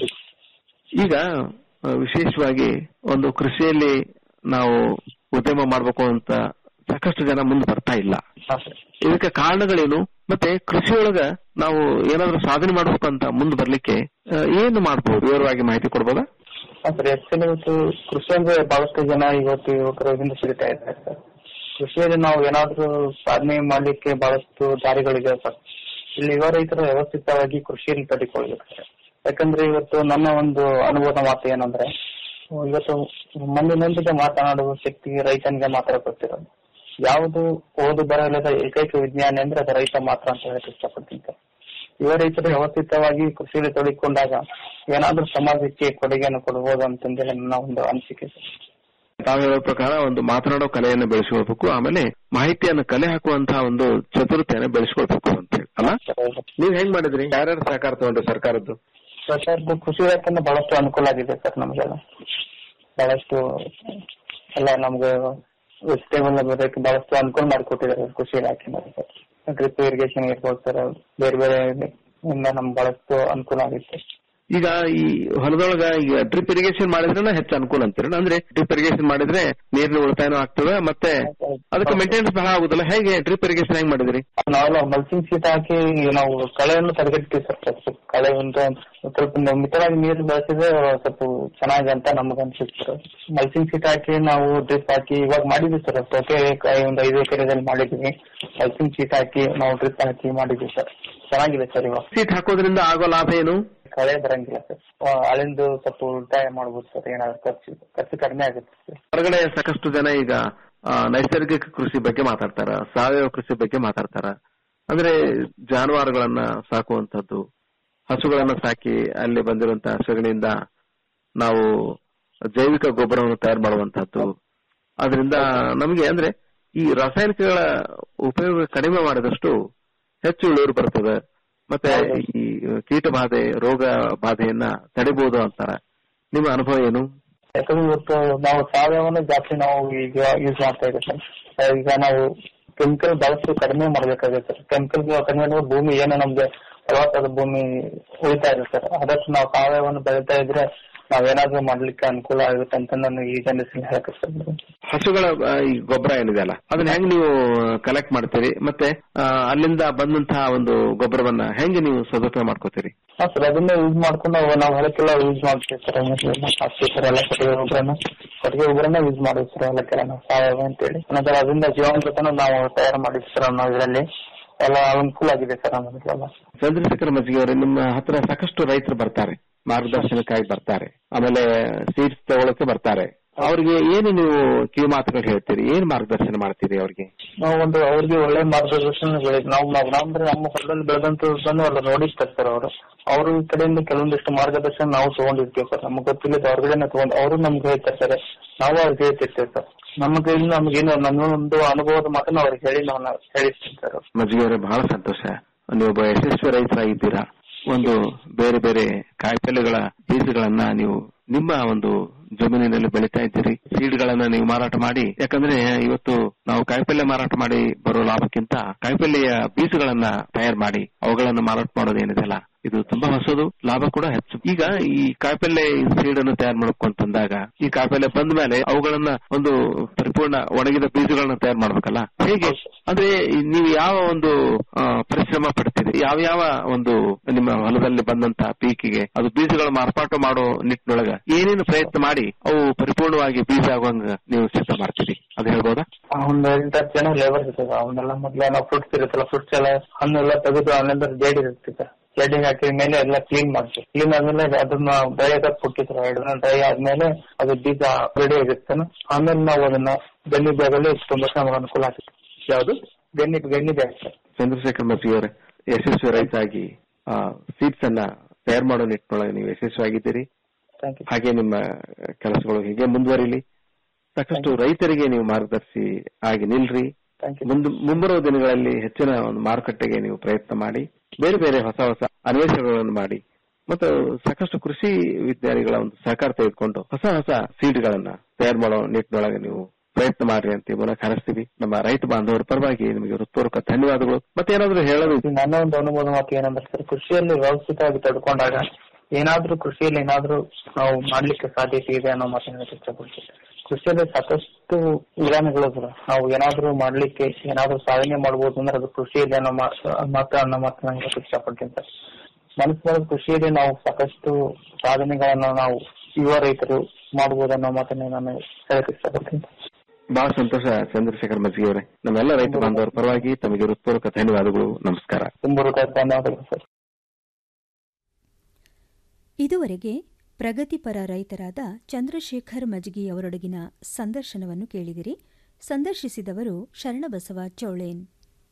ಈಗ ಆ, ವಿಶೇಷವಾಗಿ ಒಂದು ಕೃಷಿಯಲ್ಲಿ ನಾವು ಉದ್ಯಮ ಮಾಡಬೇಕು ಅಂತ ಸಾಕಷ್ಟು ಜನ ಮುಂದೆ ಬರ್ತಾ ಇಲ್ಲ ಇದಕ್ಕೆ ಕಾರಣಗಳೇನು ಮತ್ತೆ ಕೃಷಿಯೊಳಗ ನಾವು ಏನಾದ್ರೂ ಸಾಧನೆ ಮಾಡ್ಬೇಕು ಅಂತ ಮುಂದೆ ಬರ್ಲಿಕ್ಕೆ ಆ, ಏನು ಮಾಡ್ಬೋದು ವಿವರವಾಗಿ ಮಾಹಿತಿ ಕೊಡ್ಬೋದಾ ಸರ್ ಆಕ್ಚುಲಿ ಇವತ್ತು ಕೃಷಿ ಅಂದ್ರೆ ಬಹಳಷ್ಟು ಜನ ಇವತ್ತು ಯುವಕರು ಹಿಂದೆ ಸಿಗ್ತಾ ಇದ್ದಾರೆ ಸರ್ ಕೃಷಿಯಲ್ಲಿ ನಾವು ಏನಾದ್ರೂ ಸಾಧನೆ ಮಾಡ್ಲಿಕ್ಕೆ ಬಹಳಷ್ಟು ದಾರಿಗಳಿದೆ ಸರ್ ಇಲ್ಲಿ ಯುವ ರೈತರು ವ್ಯವಸ್ಥಿತವಾಗಿ ಕೃಷಿಯಲ್ಲಿ ತೊಡಗಿಕೊಳ್ಬೇಕು ಸರ್ ಯಾಕಂದ್ರೆ ಇವತ್ತು ನನ್ನ ಒಂದು ಅನುಭವದ ಮಾತು ಏನಂದ್ರೆ ಇವತ್ತು ಮಣ್ಣಿನೊಂದಿಗೆ ಮಾತನಾಡುವ ಶಕ್ತಿ ರೈತನಿಗೆ ಮಾತ್ರ ಗೊತ್ತಿರೋದು ಯಾವುದು ಓದು ಬರಲಿಲ್ಲದ ಏಕೈಕ ವಿಜ್ಞಾನ ಅಂದ್ರೆ ಅದು ರೈತ ಮಾತ್ರ ಅಂತ ಹೇಳಕ್ ಇಷ್ಟಪಡ್ತೀನಿ ಸರ್ ಯುವ ರೈತರು ವ್ಯವಸ್ಥಿತವಾಗಿ ಕೃಷಿಯಲ್ಲಿ ತೊಡಗಿಕೊಂಡಾಗ ಏನಾದ್ರೂ ಸಮಾಜಕ್ಕೆ ಕೊಡುಗೆಯನ್ನು ಕೊಡಬಹುದು ಅಂತಂದೇಳಿ ನನ್ನ ಒಂದು ಅನಿಸಿಕೆ ಸರ್ ತಾವು ಹೇಳೋ ಪ್ರಕಾರ ಒಂದು ಮಾತನಾಡೋ ಕಲೆಯನ್ನು ಬೆಳೆಸ್ಕೊಳ್ಬೇಕು ಆಮೇಲೆ ಮಾಹಿತಿಯನ್ನು ಕಲೆ ಹಾಕುವಂತಹ ಒಂದು ಚತುರತೆಯನ್ನು ಬೆಳೆಸ್ಕೊಳ್ಬೇಕು ಅಂತ ಹೇಳಿ ಅಲ್ಲ ನೀವ್ ಹೆಂಗ್ ಮಾಡಿದ್ರಿ ಯಾರ್ಯಾರು ಸಹಕಾರ ತಗೊಂಡ್ರಿ ಸರ್ಕಾರದ್ದು ಸರ್ಕಾರದ ಕೃಷಿ ಇಲಾಖೆಯಿಂದ ಬಹಳಷ್ಟು ಅನುಕೂಲ ಆಗಿದೆ ಸರ್ ನಮಗೆಲ್ಲ ಬಹಳಷ್ಟು ಎಲ್ಲ ನಮ್ಗೆ ವೆಜಿಟೇಬಲ್ ಬರೋಕೆ ಬಹಳಷ್ಟು ಅನುಕೂಲ ಮಾಡಿಕೊಟ್ಟಿದ್ದಾರೆ ಕೃಷಿ ಇಲಾಖೆಯಿಂದ ಸರ್ ಡ್ರಿಪ್ ಇರಿಗೇಷನ್ ಇರ್ಬೋದು ಸರ್ ಬೇರೆ ಬೇರೆ ಇಂದ ನಮ್ಗೆ ಬಹಳಷ್ಟು ಅನುಕೂಲ ಆಗಿದೆ ಈಗ ಈ ಹೊಲದೊಳಗ ಈಗ ಡ್ರಿಪ್ ಇರಿಗೇಷನ್ ಮಾಡಿದ್ರೆ ಹೆಚ್ಚು ಅನುಕೂಲ ಅಂತೀರ ಅಂದ್ರೆ ಡ್ರಿಪ್ ಇರಿಗೇಷನ್ ಮಾಡಿದ್ರೆ ನೀರಿನ ಉಳಿತಾಯನೂ ಆಗ್ತದೆ ಮತ್ತೆ ಅದಕ್ಕೆ ಮೇಂಟೆನೆನ್ಸ್ ಬಹಳ ಆಗುದಿಲ್ಲ ಹೇಗೆ ಡ್ರಿಪ್ ಇರಿಗೇಷನ್ ಹೆಂಗ್ ಮಾಡಿದ್ರಿ ನಾವೆಲ್ಲ ಮಲ್ಚಿಂಗ್ ಶೀಟ್ ಹಾಕಿ ನಾವು ಕಳೆಯನ್ನು ತಡೆಗಟ್ತೀವಿ ಸರ್ ಸ್ವಲ್ಪ ಕಳೆ ಒಂದು ಸ್ವಲ್ಪ ಮಿತವಾಗಿ ನೀರು ಬೆಳೆಸಿದ್ರೆ ಸ್ವಲ್ಪ ಚೆನ್ನಾಗಿ ಅಂತ ನಮ್ಗೆ ಅನ್ಸುತ್ತೆ ಸರ್ ಮಲ್ಚಿಂಗ್ ಶೀಟ್ ಹಾಕಿ ನಾವು ಡ್ರಿಪ್ ಹಾಕಿ ಇವಾಗ ಮಾಡಿದ್ವಿ ಸರ್ ಪ್ರತಿ ಎಕರೆ ಒಂದು ಐದು ಎಕರೆದಲ್ಲಿ ಮಾಡಿದ್ವಿ ಮಲ್ಚಿಂಗ್ ಶೀಟ್ ಹಾಕಿ ನಾವು ಡ್ರಿಪ್ ಹಾಕಿ ಮಾಡಿದ್ವಿ ಸರ್ ಚೆನ್ನಾಗಿದೆ ಸರ್ ಇವಾಗ ಸೀಟ್ ಹಾಕೋದ್ರಿಂದ ಆಗೋ ಲಾಭ ಏನು ಕಳೆ ಬರಂಗಿಲ್ಲ ಸರ್ ಅಲ್ಲಿಂದ ಸ್ವಲ್ಪ ಉಳಿತಾಯ ಮಾಡ್ಬೋದು ಸರ್ ಏನಾದ್ರು ಖರ್ಚು ಖರ್ಚು ಕಡಿಮೆ ಆಗುತ್ತೆ ಸರ್ ಹೊರಗಡೆ ಸಾಕಷ್ಟು ಜನ ಈಗ ಆ, ನೈಸರ್ಗಿಕ ಕೃಷಿ ಬಗ್ಗೆ ಮಾತಾಡ್ತಾರ ಸಾವಯವ ಕೃಷಿ ಬಗ್ಗೆ ಮಾತಾಡ್ತಾರ ಅಂದ್ರೆ ಜಾನುವಾರುಗಳನ್ನ ಸಾಕುವಂತದ್ದು ಹಸುಗಳನ್ನ ಸಾಕಿ ಅಲ್ಲಿ ಬಂದಿರುವಂತಹ ಸಗಣಿಯಿಂದ ನಾವು ಜೈವಿಕ ಗೊಬ್ಬರವನ್ನು ತಯಾರು ಮಾಡುವಂತಹದ್ದು ಅದರಿಂದ ನಮಗೆ ಅಂದ್ರೆ ಈ ರಾಸಾಯನಿಕಗಳ ಉಪಯೋಗ ಕಡಿಮೆ ಮಾಡಿದಷ್ಟು ಹೆಚ್ಚು ಇಳುವರಿ ಬರ್ತದೆ ಮತ್ತೆ ಈ ಕೀಟ ಬಾಧೆ ರೋಗ ಬಾಧೆಯನ್ನ ತಡಿಬಹುದು ಅಂತಾರ ನಿಮ್ಮ ಅನುಭವ ಏನು ಯಾಕಂದ್ರೆ ಇವತ್ತು ನಾವು ಸಾವಯವನ್ನ ಜಾಸ್ತಿ ನಾವು ಈಗ ಯೂಸ್ ಮಾಡ್ತಾ ಇದ್ದೀವಿ ಸರ್ ಈಗ ನಾವು ಕೆಮಿಕಲ್ ಬಳಸಿ ಕಡಿಮೆ ಮಾಡ್ಬೇಕಾಗುತ್ತೆ ಸರ್ ಕೆಮಿಕಲ್ ಕಡಿಮೆ ಮಾಡಿದ್ರೆ ಭೂಮಿ ಏನು ನಮ್ಗೆ ಫಲವತ್ತಾದ ಭೂಮಿ ಉಳಿತಾ ಇದೆ ಸರ್ ಅದಕ್ಕೆ ನಾವು ಸಾವಯವನ್ನ ಬೆಳಿತಾ ಇದ್ರೆ ನಾವೇನಾದ್ರೂ ಮಾಡ್ಲಿಕ್ಕೆ ಅನುಕೂಲ ಆಗುತ್ತೆ ಅಂತ ನಾನು ಈ ಜನರೇಷನ್ ಹೇಳಕ್ಕೆ ಸರ್ ಹಸುಗಳ ಆ, ಈ ಗೊಬ್ಬರ ಏನಿದೆ ಅಲ್ಲ ಅದನ್ನ ಹೆಂಗ್ ನೀವು ಕಲೆಕ್ಟ್ ಮಾಡ್ತೀರಿ ಮತ್ತೆ ಆ, ಅಲ್ಲಿಂದ ಬಂದಂತಹ ಒಂದು ಗೊಬ್ಬರವನ್ನ ಹೆಂಗೆ ನೀವು ಸದುಪಯೋಗ ಮಾಡ್ಕೋತೀರಿ ಹಾ ಸರ್ ಅದನ್ನ ಯೂಸ್ ಮಾಡ್ಕೊಂಡು ನಾವು ನಾವು ಹೊಲಕ್ಕೆಲ್ಲ ಯೂಸ್ ಮಾಡ್ತೀವಿ ಸರ್ ಹಾಕ್ತೀವಿ ಸರ್ ಎಲ್ಲ ಕಟ್ಟಿಗೆ ಗೊಬ್ಬರನ ಕಟ್ಟಿಗೆ ಗೊಬ್ಬರನ ಯೂಸ್ ಮಾಡಿವಿ ಸರ್ ಹೊಲಕ್ಕೆಲ್ಲ ನಾವು ಸಾವಯವ ಅಂತೇಳಿ ನಂತರ ಅದರಿಂದ ಜೀವಾಮೃತನ ನಾವು ತಯಾರು ಮಾಡಿದ್ವಿ ಸರ್ ನಾವು ಇದರಲ್ಲಿ ಎಲ್ಲ ಅನುಕೂಲ ಆಗಿದೆ ಸರ್ ನಮಗೆಲ್ಲ ಚಂದ್ರಶೇಖರ ಮಜ್ಜಿಗೆ ಅವರೇ ನಿಮ್ಮ ಹತ್ರ ಸಾಕಷ್ಟು ರೈತರು ಬರ್ತಾರೆ ಮಾರ್ಗದರ್ಶನಕ್ಕಾಗಿ ಬರ್ತಾರೆ ಆಮೇಲೆ ಸೀಡ್ಸ್ ತಗೊಳಕ್ಕೆ ಬರ್ತಾರೆ ಅವ್ರಿಗೆ ಏನು ನೀವು ಕಿವಿ ಮಾತುಗಳು ಹೇಳ್ತೀರಿ ಏನ್ ಮಾರ್ಗದರ್ಶನ ಮಾಡ್ತೀರಿ ಅವ್ರಿಗೆ ನಾವು ಒಂದು ಅವ್ರಿಗೆ ಒಳ್ಳೆ ಮಾರ್ಗದರ್ಶನ ಬೆಳೆ ನಾವು ನಾವು ಅಂದ್ರೆ ನಮ್ಮ ಹೊಲದಲ್ಲಿ ಬೆಳೆದಂತದನ್ನು ಎಲ್ಲ ನೋಡಿರ್ತಾರೆ ಸರ್ ಅವರು ಅವ್ರ ಕಡೆಯಿಂದ ಕೆಲವೊಂದಿಷ್ಟು ಮಾರ್ಗದರ್ಶನ ನಾವು ತಗೊಂಡಿರ್ತೀವಿ ಸರ್ ನಮ್ಗೆ ಗೊತ್ತಿಲ್ಲದ ಹೊರಗಡೆನೆ ತಗೊಂಡು ಅವರು ನಮ್ಗೆ ಹೇಳ್ತಾರೆ ಸರ್ ನಾವು ಅವ್ರಿಗೆ ಹೇಳ್ತಿರ್ತೇವೆ ಸರ್ ನಮ್ಮ ಕೈಯಿಂದ ನಮ್ಗೇನು ನನ್ನ ಒಂದು ಅನುಭವದ ಮಾತನ್ನ ಅವ್ರಿಗೆ ಹೇಳಿ ನಾವು ಹೇಳಿರ್ತೀವಿ ಸರ್ ಮಜ್ಜಿಗೆ ಅವರೇ ಬಹಳ ಸಂತೋಷ ನೀವು ಒಬ್ಬ ಯಶಸ್ವಿ ರೈತರಾಗಿದ್ದೀರಾ ಒಂದು ಬೇರೆ ಬೇರೆ ಕಾಯಿಪಲ್ಯಗಳ ಬೀಜಗಳನ್ನ ನೀವು ನಿಮ್ಮ ಒಂದು ಜಮೀನಿನಲ್ಲಿ ಬೆಳೀತಾ ಇದ್ದೀರಿ ಸೀಡ್ಗಳನ್ನ ನೀವು ಮಾರಾಟ ಮಾಡಿ ಯಾಕಂದ್ರೆ ಇವತ್ತು ನಾವು ಕಾಯಿಪಲ್ಯ ಮಾರಾಟ ಮಾಡಿ ಬರೋ ಲಾಭಕ್ಕಿಂತ ಕಾಯಿಪಲ್ಯ ಬೀಜಗಳನ್ನ ತಯಾರು ಮಾಡಿ ಅವುಗಳನ್ನ ಮಾರಾಟ ಮಾಡೋದು ಏನಿದೆಯಲ್ಲ ಇದು ತುಂಬಾ ಹೊಸದು ಲಾಭ ಕೂಡ ಹೆಚ್ಚು ಈಗ ಈ ಕಾಯಿಪಲ್ಯ ಸೀಡ್ ಅನ್ನು ತಯಾರು ಮಾಡಬೇಕು ಅಂತಂದಾಗ ಈ ಕಾಯಿಪಲ್ಯ ಬಂದ ಮೇಲೆ ಅವುಗಳನ್ನ ಒಂದು ಪರಿಪೂರ್ಣ ಒಣಗಿದ ಬೀಜಗಳನ್ನ ತಯಾರು ಮಾಡ್ಬೇಕಲ್ಲ ಹೇಗೆ ಅಂದ್ರೆ ಈ ನೀವು ಯಾವ ಒಂದು ಆ, ಪರಿಶ್ರಮ ಪಡ್ತೀರಿ ಯಾವ ಯಾವ ಒಂದು ನಿಮ್ಮ ಹೊಲದಲ್ಲಿ ಬಂದಂತಹ ಪೀಕಿಗೆ ಅದು ಬೀಜಗಳು ಮಾರ್ಪಾಟು ಮಾಡೋ ನಿಟ್ಟಿನೊಳಗ ಏನೇನು ಪ್ರಯತ್ನ ಮಾಡಿ ಅವು ಪರಿಪೂರ್ಣವಾಗಿ ಬೀಜ ಆಗುವಂಗ ನೀವು ಸಿದ್ಧ ಮಾಡ್ತೀರಿ ಅದು ಹೇಳ್ಬೋದಾ ಒಂದು ಎಂಟತ್ತು ಜನ ಲೇಬರ್ ಇರ್ತದೆ ಅವನ್ನೆಲ್ಲ ಮೊದ್ಲು ನಾವು ಫ್ರೂಟ್ಸ್ ಇರುತ್ತಲ್ಲ ಫ್ರೂಟ್ಸ್ ಎಲ್ಲ ಹಣ್ಣೆಲ್ಲ ತೆಗೆದು ಅವನಿಂದ ಜೇಡಿ ಇರ್ತದೆ ಜೇಡಿಗೆ ಹಾಕಿದ ಮೇಲೆ ಎಲ್ಲ ಕ್ಲೀನ್ ಮಾಡ್ತೀವಿ ಕ್ಲೀನ್ ಆದ್ಮೇಲೆ ಅದನ್ನ ಡ್ರೈ ಆಗಕ್ ಕೊಟ್ಟಿರ್ತಾರೆ ಎರಡು ದಿನ ಡ್ರೈ ಆದ್ಮೇಲೆ ಅದು ಬೀಜ ರೆಡಿ ಆಗಿರುತ್ತೆ ಆಮೇಲೆ ನಾವು ಅದನ್ನ ಗನ್ನಿ ಬ್ಯಾಗಲ್ಲಿ ತುಂಬಾ ನಮಗೆ ಅನುಕೂಲ ಆಗ್ತದೆ ಯಾವುದು gunny gunny bag sir Chandrashekhar ಮಸಿ ಅವರೇ ಯಶಸ್ವಿ ರೈತಾಗಿ ಸೀಡ್ಸ್ ಅನ್ನ ತಯಾರು ಮಾಡೋ ನಿಟ್ಟಿನೊಳಗೆ ನೀವು ಯಶಸ್ವಿಯಾಗಿದ್ದೀರಿ ಥ್ಯಾಂಕ್ ಯು ಹಾಗೆ ನಿಮ್ಮ ಕೆಲಸಗಳು ಹೀಗೆ ಮುಂದುವರಿಲಿ ಸಾಕಷ್ಟು ರೈತರಿಗೆ ನೀವು ಮಾರ್ಗದರ್ಶಿ ಆಗಿ ನಿಲ್ರಿ ಮುಂದೆ ಮುಂಬರುವ ದಿನಗಳಲ್ಲಿ ಹೆಚ್ಚಿನ ಒಂದು ಮಾರುಕಟ್ಟೆಗೆ ನೀವು ಪ್ರಯತ್ನ ಮಾಡಿ ಬೇರೆ ಬೇರೆ ಹೊಸ ಹೊಸ ಅನ್ವೇಷಣೆಗಳನ್ನು ಮಾಡಿ ಮತ್ತು ಸಾಕಷ್ಟು ಕೃಷಿ ವಿಜ್ಞಾನಿಗಳ ಒಂದು ಸಹಕಾರ ತೆಗೆದುಕೊಂಡು ಹೊಸ ಹೊಸ ಸೀಡ್ಗಳನ್ನ ತಯಾರು ಮಾಡೋ ನಿಟ್ಟಿನೊಳಗೆ ನೀವು ಪ್ರಯತ್ನ ಮಾಡ್ರಿ ಅಂತ ಈ ಮೂಲಕ ಹರಿಸ್ತೀವಿ ನಮ್ಮ ರೈತ ಬಾಂಧವರ ಪರವಾಗಿ ನಿಮಗೆ ಹೃತ್ಪೂರ್ವಕ ಧನ್ಯವಾದಗಳು ಮತ್ತೆ ಏನಾದ್ರು ಹೇಳೋದು ನನ್ನ ಒಂದು ಅನುಭವ ಮಾತು ಏನಂದ್ರೆ ಸರ್ ಕೃಷಿಯಲ್ಲಿ ವ್ಯವಸ್ಥಿತವಾಗಿ ತಡ್ಕೊಂಡಾಗ ಏನಾದ್ರೂ ಕೃಷಿಯಲ್ಲಿ ಏನಾದ್ರೂ ನಾವು ಮಾಡ್ಲಿಕ್ಕೆ ಸಾಧ್ಯತೆ ಇದೆ ಅನ್ನೋ ಮಾತನ್ನ ಹೇಳಕ್ ಇಷ್ಟಪಡ್ತೀನಿ ಕೃಷಿಯಲ್ಲಿ ಸಾಕಷ್ಟು ವಿಧಾನಗಳು ಇದಾವೆ. ನಾವು ಏನಾದ್ರೂ ಮಾಡ್ಲಿಕ್ಕೆ ಏನಾದ್ರೂ ಸಾಧನೆ ಮಾಡ್ಬೋದು ಅಂದ್ರೆ ಅದು ಕೃಷಿಯಲ್ಲಿ ಅನ್ನೋ ಮಾತು ಮಾತ್ರ ಅನ್ನೋ ಮಾತನ್ನ ಹೇಳಕ್ ಇಷ್ಟಪಡ್ತೀನಿ ಸರ್ ಮನಸ್ಸು ಮಾಡಿದ ಕೃಷಿಯಲ್ಲಿ ನಾವು ಸಾಕಷ್ಟು ಸಾಧನೆಗಳನ್ನ ನಾವು ಯುವ ರೈತರು ಮಾಡ್ಬೋದು ಅನ್ನೋ ಮಾತನ್ನ ನಾನು ಹೇಳಕ್ ಇಷ್ಟಪಡ್ತೀನಿ ಬಹಳ ಸಂತೋಷ ಚಂದ್ರಶೇಖರ್ ಮಜ್ಗಿ ಅವರೇ ನಮ್ಮೆಲ್ಲ ರೈತ ಬಾಂಧವರ ಪರವಾಗಿ ತಮಗೆ ಹೃತ್ಪೂರ್ವಕ ಧನ್ಯವಾದಗಳು ನಮಸ್ಕಾರ ತುಂಬ ಧನ್ಯವಾದಗಳು ಸರ್ ಇದುವರೆಗೆ ಪ್ರಗತಿಪರ ರೈತರಾದ ಚಂದ್ರಶೇಖರ್ ಮಜ್ಗಿ ಅವರೊಡಗಿನ ಸಂದರ್ಶನವನ್ನು ಕೇಳಿದಿರಿ ಸಂದರ್ಶಿಸಿದವರು ಶರಣಬಸವ ಚೌಳೇನ್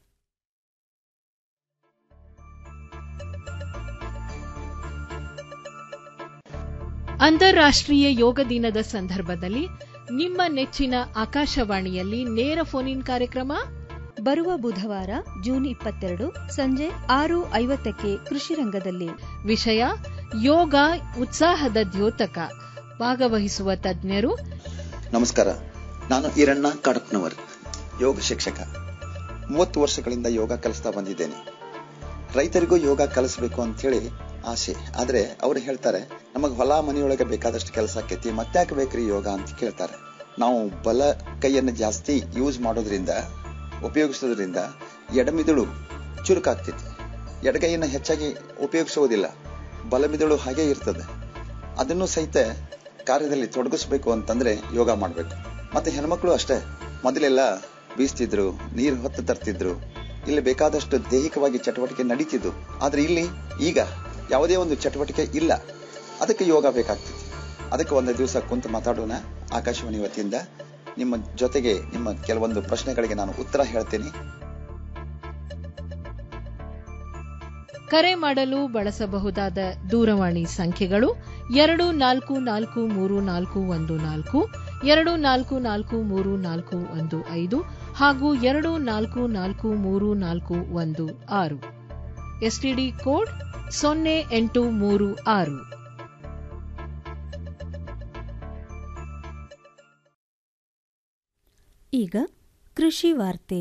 ಅಂತಾರಾಷ್ಟ್ರೀಯ ಯೋಗ ದಿನದ ಸಂದರ್ಭದಲ್ಲಿ ನಿಮ್ಮ ನೆಚ್ಚಿನ ಆಕಾಶವಾಣಿಯಲ್ಲಿ ನೇರ ಫೋನ್ ಇನ್ ಕಾರ್ಯಕ್ರಮ ಬರುವ ಬುಧವಾರ ಜೂನ್ ಇಪ್ಪತ್ತೆರಡು ಸಂಜೆ ಆರು ಐವತ್ತಕ್ಕೆ ಕೃಷಿ ರಂಗದಲ್ಲಿ ವಿಷಯ ಯೋಗ ಉತ್ಸಾಹದ ದ್ಯೋತಕ ಭಾಗವಹಿಸುವ ತಜ್ಞರು ನಮಸ್ಕಾರ ನಾನು ಈರಣ್ಣ ಕಡಪ್ನವರ್ ಯೋಗ ಶಿಕ್ಷಕ ಮೂವತ್ತು ವರ್ಷಗಳಿಂದ ಯೋಗ ಕಲಿಸ್ತಾ ಬಂದಿದ್ದೇನೆ ರೈತರಿಗೂ ಯೋಗ ಕಲಿಸಬೇಕು ಅಂತೇಳಿ ಆಸೆ ಆದ್ರೆ ಅವ್ರು ಹೇಳ್ತಾರೆ ನಮಗೆ ಹೊಲ ಮನೆಯೊಳಗೆ ಬೇಕಾದಷ್ಟು ಕೆಲಸ ಆಕೈತಿ ಮತ್ತ್ಯಾಕೆ ಬೇಕ್ರಿ ಯೋಗ ಅಂತ ಕೇಳ್ತಾರೆ ನಾವು ಬಲ ಕೈಯನ್ನು ಜಾಸ್ತಿ ಯೂಸ್ ಮಾಡೋದ್ರಿಂದ ಉಪಯೋಗಿಸೋದ್ರಿಂದ ಎಡಮಿದುಳು ಚುರುಕಾಗ್ತೈತಿ ಎಡಗೈಯನ್ನು ಹೆಚ್ಚಾಗಿ ಉಪಯೋಗಿಸುವುದಿಲ್ಲ ಬಲಮಿದುಳು ಹಾಗೆ ಇರ್ತದೆ ಅದನ್ನು ಸಹಿತ ಕಾರ್ಯದಲ್ಲಿ ತೊಡಗಿಸ್ಬೇಕು ಅಂತಂದ್ರೆ ಯೋಗ ಮಾಡಬೇಕು ಮತ್ತೆ ಹೆಣ್ಮಕ್ಳು ಅಷ್ಟೇ ಮೊದಲೆಲ್ಲ ಬೀಸ್ತಿದ್ರು ನೀರು ಹೊತ್ತು ತರ್ತಿದ್ರು ಇಲ್ಲಿ ಬೇಕಾದಷ್ಟು ದೈಹಿಕವಾಗಿ ಚಟುವಟಿಕೆ ನಡೀತಿದ್ದು ಆದ್ರೆ ಇಲ್ಲಿ ಈಗ ಯಾವುದೇ ಒಂದು ಚಟುವಟಿಕೆ ಇಲ್ಲ ಅದಕ್ಕೆ ಯೋಗ ಬೇಕಾಗ್ತದೆ ಅದಕ್ಕೆ ಒಂದು ದಿವಸ ಕುಂತು ಮಾತಾಡೋಣ ಆಕಾಶವಾಣಿ ವತಿಯಿಂದ ನಿಮ್ಮ ಜೊತೆಗೆ ನಿಮ್ಮ ಕೆಲವೊಂದು ಪ್ರಶ್ನೆಗಳಿಗೆ ನಾನು ಉತ್ತರ ಹೇಳ್ತೀನಿ ಕರೆ ಮಾಡಲು ಬಳಸಬಹುದಾದ ದೂರವಾಣಿ ಸಂಖ್ಯೆಗಳು ಎರಡು ನಾಲ್ಕು ನಾಲ್ಕು ಮೂರು ನಾಲ್ಕು ಒಂದು ನಾಲ್ಕು ಎರಡು ನಾಲ್ಕು ನಾಲ್ಕು ಮೂರು ನಾಲ್ಕು ಒಂದು ಐದು ಹಾಗೂ ಎರಡು ನಾಲ್ಕು ನಾಲ್ಕು ಮೂರು ನಾಲ್ಕು ಒಂದು ಆರು ಎಸ್ಟಿಡಿ ಕೋಡ್ ಸೊನ್ನೆ ಎಂಟು ಮೂರು ಆರು ಈಗ ಕೃಷಿ ವಾರ್ತೆ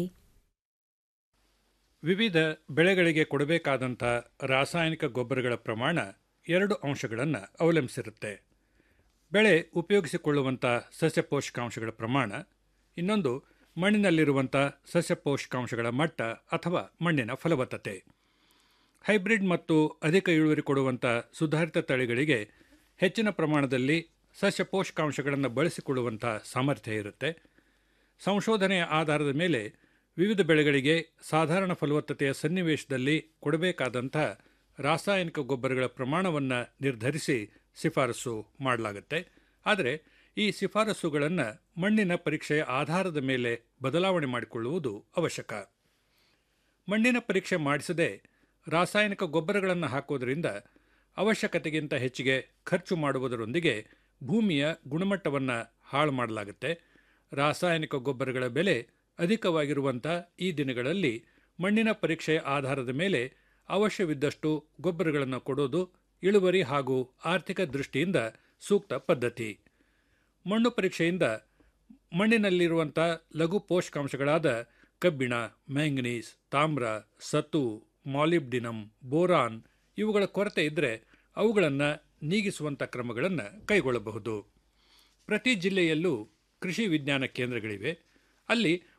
ವಿವಿಧ ಬೆಳೆಗಳಿಗೆ ಕೊಡಬೇಕಾದಂಥ ರಾಸಾಯನಿಕ ಗೊಬ್ಬರಗಳ ಪ್ರಮಾಣ ಎರಡು ಅಂಶಗಳನ್ನು ಅವಲಂಬಿಸಿರುತ್ತೆ ಬೆಳೆ ಉಪಯೋಗಿಸಿಕೊಳ್ಳುವಂಥ ಸಸ್ಯ ಪೋಷಕಾಂಶಗಳ ಪ್ರಮಾಣ ಇನ್ನೊಂದು ಮಣ್ಣಿನಲ್ಲಿರುವಂಥ ಸಸ್ಯ ಪೋಷಕಾಂಶಗಳ ಮಟ್ಟ ಅಥವಾ ಮಣ್ಣಿನ ಫಲವತ್ತತೆ ಹೈಬ್ರಿಡ್ ಮತ್ತು ಅಧಿಕ ಇಳುವರಿ ಕೊಡುವಂಥ ಸುಧಾರಿತ ತಳಿಗಳಿಗೆ ಹೆಚ್ಚಿನ ಪ್ರಮಾಣದಲ್ಲಿ ಸಸ್ಯ ಪೋಷಕಾಂಶಗಳನ್ನು ಬಳಸಿಕೊಳ್ಳುವಂಥ ಸಾಮರ್ಥ್ಯ ಇರುತ್ತೆ ಸಂಶೋಧನೆಯ ಆಧಾರದ ಮೇಲೆ ವಿವಿಧ ಬೆಳೆಗಳಿಗೆ ಸಾಧಾರಣ ಫಲವತ್ತತೆಯ ಸನ್ನಿವೇಶದಲ್ಲಿ ಕೊಡಬೇಕಾದಂಥ ರಾಸಾಯನಿಕ ಗೊಬ್ಬರಗಳ ಪ್ರಮಾಣವನ್ನು ನಿರ್ಧರಿಸಿ ಶಿಫಾರಸು ಮಾಡಲಾಗುತ್ತೆ ಆದರೆ ಈ ಶಿಫಾರಸುಗಳನ್ನು ಮಣ್ಣಿನ ಪರೀಕ್ಷೆಯ ಆಧಾರದ ಮೇಲೆ ಬದಲಾವಣೆ ಮಾಡಿಕೊಳ್ಳುವುದು ಅವಶ್ಯಕ ಮಣ್ಣಿನ ಪರೀಕ್ಷೆ ಮಾಡಿಸದೆ ರಾಸಾಯನಿಕ ಗೊಬ್ಬರಗಳನ್ನು ಹಾಕೋದರಿಂದ ಅವಶ್ಯಕತೆಗಿಂತ ಹೆಚ್ಚಿಗೆ ಖರ್ಚು ಮಾಡುವುದರೊಂದಿಗೆ ಭೂಮಿಯ ಗುಣಮಟ್ಟವನ್ನು ಹಾಳು ಮಾಡಲಾಗುತ್ತೆ ರಾಸಾಯನಿಕ ಗೊಬ್ಬರಗಳ ಬೆಲೆ ಅಧಿಕವಾಗಿರುವಂಥ ಈ ದಿನಗಳಲ್ಲಿ ಮಣ್ಣಿನ ಪರೀಕ್ಷೆಯ ಆಧಾರದ ಮೇಲೆ ಅವಶ್ಯವಿದ್ದಷ್ಟು ಗೊಬ್ಬರಗಳನ್ನು ಕೊಡೋದು ಇಳುವರಿ ಹಾಗೂ ಆರ್ಥಿಕ ದೃಷ್ಟಿಯಿಂದ ಸೂಕ್ತ ಪದ್ಧತಿ ಮಣ್ಣು ಪರೀಕ್ಷೆಯಿಂದ ಮಣ್ಣಿನಲ್ಲಿರುವಂಥ ಲಘು ಪೋಷಕಾಂಶಗಳಾದ ಕಬ್ಬಿಣ ಮ್ಯಾಂಗನೀಸ್ ತಾಮ್ರ ಸತು ಮಾಲಿಬ್ಡಿನಮ್ ಬೋರಾನ್ ಇವುಗಳ ಕೊರತೆ ಇದ್ದರೆ ಅವುಗಳನ್ನು ನೀಗಿಸುವಂಥ ಕ್ರಮಗಳನ್ನು ಕೈಗೊಳ್ಳಬಹುದು ಪ್ರತಿ ಜಿಲ್ಲೆಯಲ್ಲೂ ಕೃಷಿ ವಿಜ್ಞಾನ ಕೇಂದ್ರಗಳಿವೆ ಅಲ್ಲಿ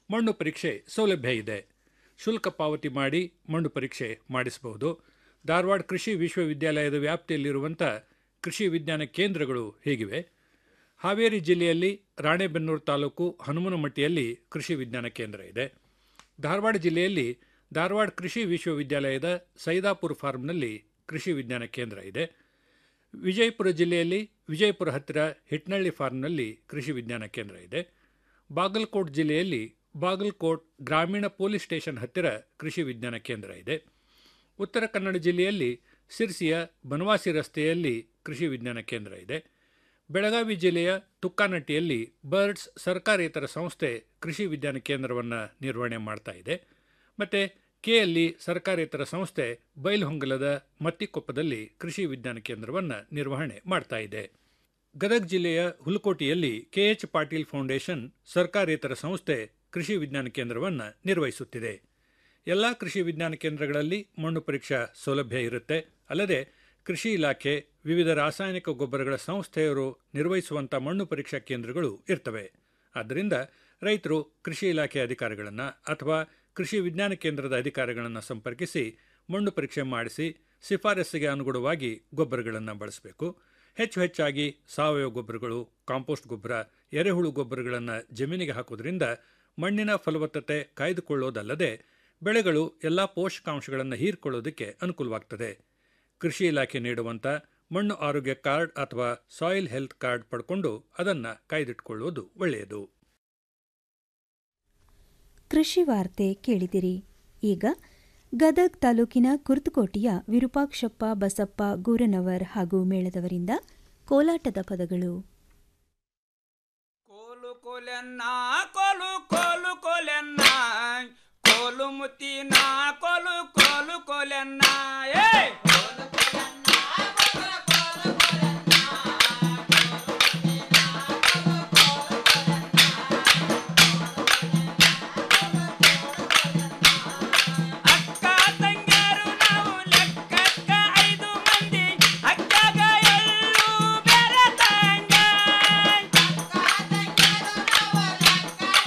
ಮಣ್ಣು ಪರೀಕ್ಷೆ ಸೌಲಭ್ಯ ಇದೆ ಶುಲ್ಕ ಪಾವತಿ ಮಾಡಿ ಮಣ್ಣು ಪರೀಕ್ಷೆ ಮಾಡಿಸಬಹುದು ಧಾರವಾಡ ಕೃಷಿ ವಿಶ್ವವಿದ್ಯಾಲಯದ ವ್ಯಾಪ್ತಿಯಲ್ಲಿರುವಂಥ ಕೃಷಿ ವಿಜ್ಞಾನ ಕೇಂದ್ರಗಳು ಹೇಗಿವೆ ಹಾವೇರಿ ಜಿಲ್ಲೆಯಲ್ಲಿ ರಾಣೆಬೆನ್ನೂರು ತಾಲೂಕು ಹನುಮನಮಟ್ಟಿಯಲ್ಲಿ ಕೃಷಿ ವಿಜ್ಞಾನ ಕೇಂದ್ರ ಇದೆ ಧಾರವಾಡ ಜಿಲ್ಲೆಯಲ್ಲಿ ಧಾರವಾಡ ಕೃಷಿ ವಿಶ್ವವಿದ್ಯಾಲಯದ ಸೈದಾಪುರ ಫಾರ್ಮ್ನಲ್ಲಿ ಕೃಷಿ ವಿಜ್ಞಾನ ಕೇಂದ್ರ ಇದೆ ವಿಜಯಪುರ ಜಿಲ್ಲೆಯಲ್ಲಿ ವಿಜಯಪುರ ಹತ್ತಿರ ಹಿಟ್ನಳ್ಳಿ ಫಾರ್ಮ್ನಲ್ಲಿ ಕೃಷಿ ವಿಜ್ಞಾನ ಕೇಂದ್ರ ಇದೆ ಬಾಗಲಕೋಟ್ ಜಿಲ್ಲೆಯಲ್ಲಿ ಬಾಗಲಕೋಟ್ ಗ್ರಾಮೀಣ ಪೊಲೀಸ್ ಸ್ಟೇಷನ್ ಹತ್ತಿರ ಕೃಷಿ ವಿಜ್ಞಾನ ಕೇಂದ್ರ ಇದೆ ಉತ್ತರ ಕನ್ನಡ ಜಿಲ್ಲೆಯಲ್ಲಿ ಸಿರ್ಸಿಯ ಬನವಾಸಿ ರಸ್ತೆಯಲ್ಲಿ ಕೃಷಿ ವಿಜ್ಞಾನ ಕೇಂದ್ರ ಇದೆ ಬೆಳಗಾವಿ ಜಿಲ್ಲೆಯ ತುಕ್ಕಾನಟ್ಟಿಯಲ್ಲಿ ಬರ್ಡ್ಸ್ ಸರ್ಕಾರೇತರ ಸಂಸ್ಥೆ ಕೃಷಿ ವಿಜ್ಞಾನ ಕೇಂದ್ರವನ್ನು ನಿರ್ವಹಣೆ ಮಾಡ್ತಾ ಇದೆ ಮತ್ತು ಕೆಯಲ್ಲಿ ಸರ್ಕಾರೇತರ ಸಂಸ್ಥೆ ಬೈಲಹೊಂಗಲದ ಮತ್ತಿಕೊಪ್ಪದಲ್ಲಿ ಕೃಷಿ ವಿಜ್ಞಾನ ಕೇಂದ್ರವನ್ನು ನಿರ್ವಹಣೆ ಮಾಡ್ತಾ ಇದೆ ಗದಗ ಜಿಲ್ಲೆಯ ಹುಲಕೋಟೆಯಲ್ಲಿ ಕೆಎಚ್ ಪಾಟೀಲ್ ಫೌಂಡೇಶನ್ ಸರ್ಕಾರೇತರ ಸಂಸ್ಥೆ ಕೃಷಿ ವಿಜ್ಞಾನ ಕೇಂದ್ರವನ್ನು ನಿರ್ವಹಿಸುತ್ತಿದೆ ಎಲ್ಲ ಕೃಷಿ ವಿಜ್ಞಾನ ಕೇಂದ್ರಗಳಲ್ಲಿ ಮಣ್ಣು ಪರೀಕ್ಷಾ ಸೌಲಭ್ಯ ಇರುತ್ತೆ ಅಲ್ಲದೆ ಕೃಷಿ ಇಲಾಖೆ ವಿವಿಧ ರಾಸಾಯನಿಕ ಗೊಬ್ಬರಗಳ ಸಂಸ್ಥೆಯವರು ನಿರ್ವಹಿಸುವಂಥ ಮಣ್ಣು ಪರೀಕ್ಷಾ ಕೇಂದ್ರಗಳು ಇರ್ತವೆ ಆದ್ದರಿಂದ ರೈತರು ಕೃಷಿ ಇಲಾಖೆ ಅಧಿಕಾರಿಗಳನ್ನು ಅಥವಾ ಕೃಷಿ ವಿಜ್ಞಾನ ಕೇಂದ್ರದ ಅಧಿಕಾರಿಗಳನ್ನು ಸಂಪರ್ಕಿಸಿ ಮಣ್ಣು ಪರೀಕ್ಷೆ ಮಾಡಿಸಿ ಶಿಫಾರಸ್ಸಿಗೆ ಅನುಗುಣವಾಗಿ ಗೊಬ್ಬರಗಳನ್ನು ಬಳಸಬೇಕು ಹೆಚ್ಚು ಹೆಚ್ಚಾಗಿ ಸಾವಯವ ಗೊಬ್ಬರಗಳು ಕಾಂಪೋಸ್ಟ್ ಗೊಬ್ಬರ ಎರೆಹುಳು ಗೊಬ್ಬರಗಳನ್ನು ಜಮೀನಿಗೆ ಹಾಕೋದ್ರಿಂದ ಮಣ್ಣಿನ ಫಲವತ್ತತೆ ಕಾಯ್ದುಕೊಳ್ಳೋದಲ್ಲದೆ ಬೆಳೆಗಳು ಎಲ್ಲ ಪೋಷಕಾಂಶಗಳನ್ನು ಹೀರ್ಕೊಳ್ಳೋದಕ್ಕೆ ಅನುಕೂಲವಾಗ್ತದೆ ಕೃಷಿ ಇಲಾಖೆ ನೀಡುವಂಥ ಮಣ್ಣು ಆರೋಗ್ಯ ಕಾರ್ಡ್ ಅಥವಾ ಸಾಯಿಲ್ ಹೆಲ್ತ್ ಕಾರ್ಡ್ ಪಡ್ಕೊಂಡು ಅದನ್ನು ಕಾಯ್ದಿಟ್ಕೊಳ್ಳೋದು ಒಳ್ಳೆಯದು ಕೃಷಿ ವಾರ್ತೆ ಕೇಳಿದಿರಿ ಈಗ ಗದಗ್ ತಾಲೂಕಿನ ಕುರ್ತಕೋಟೆಯ ವಿರೂಪಾಕ್ಷಪ್ಪ ಬಸಪ್ಪ ಗೂರನವರ್ ಹಾಗೂ ಮೇಳದವರಿಂದ ಕೋಲಾಟದ ಪದಗಳು ಕೋಲು ಕೋಲೆನ್ನ ಕೋಲು ಕೋಲು ಕೋಲೆನ್ನ ಕೋಲು ಮುತ್ತಿನ ಕೋಲು ಕೋಲು ಕೋಲೆನ್ನ ಏ ಅಕ್ಕ ತಂಗಿಯರು ನಾವು ಲೆಕ್ಕಕ್ಕ ಐದು ಮಂದಿ ಅಕ್ಕಾಗ ಎಳ್ಳು ಬೇರೆ ತಂಗ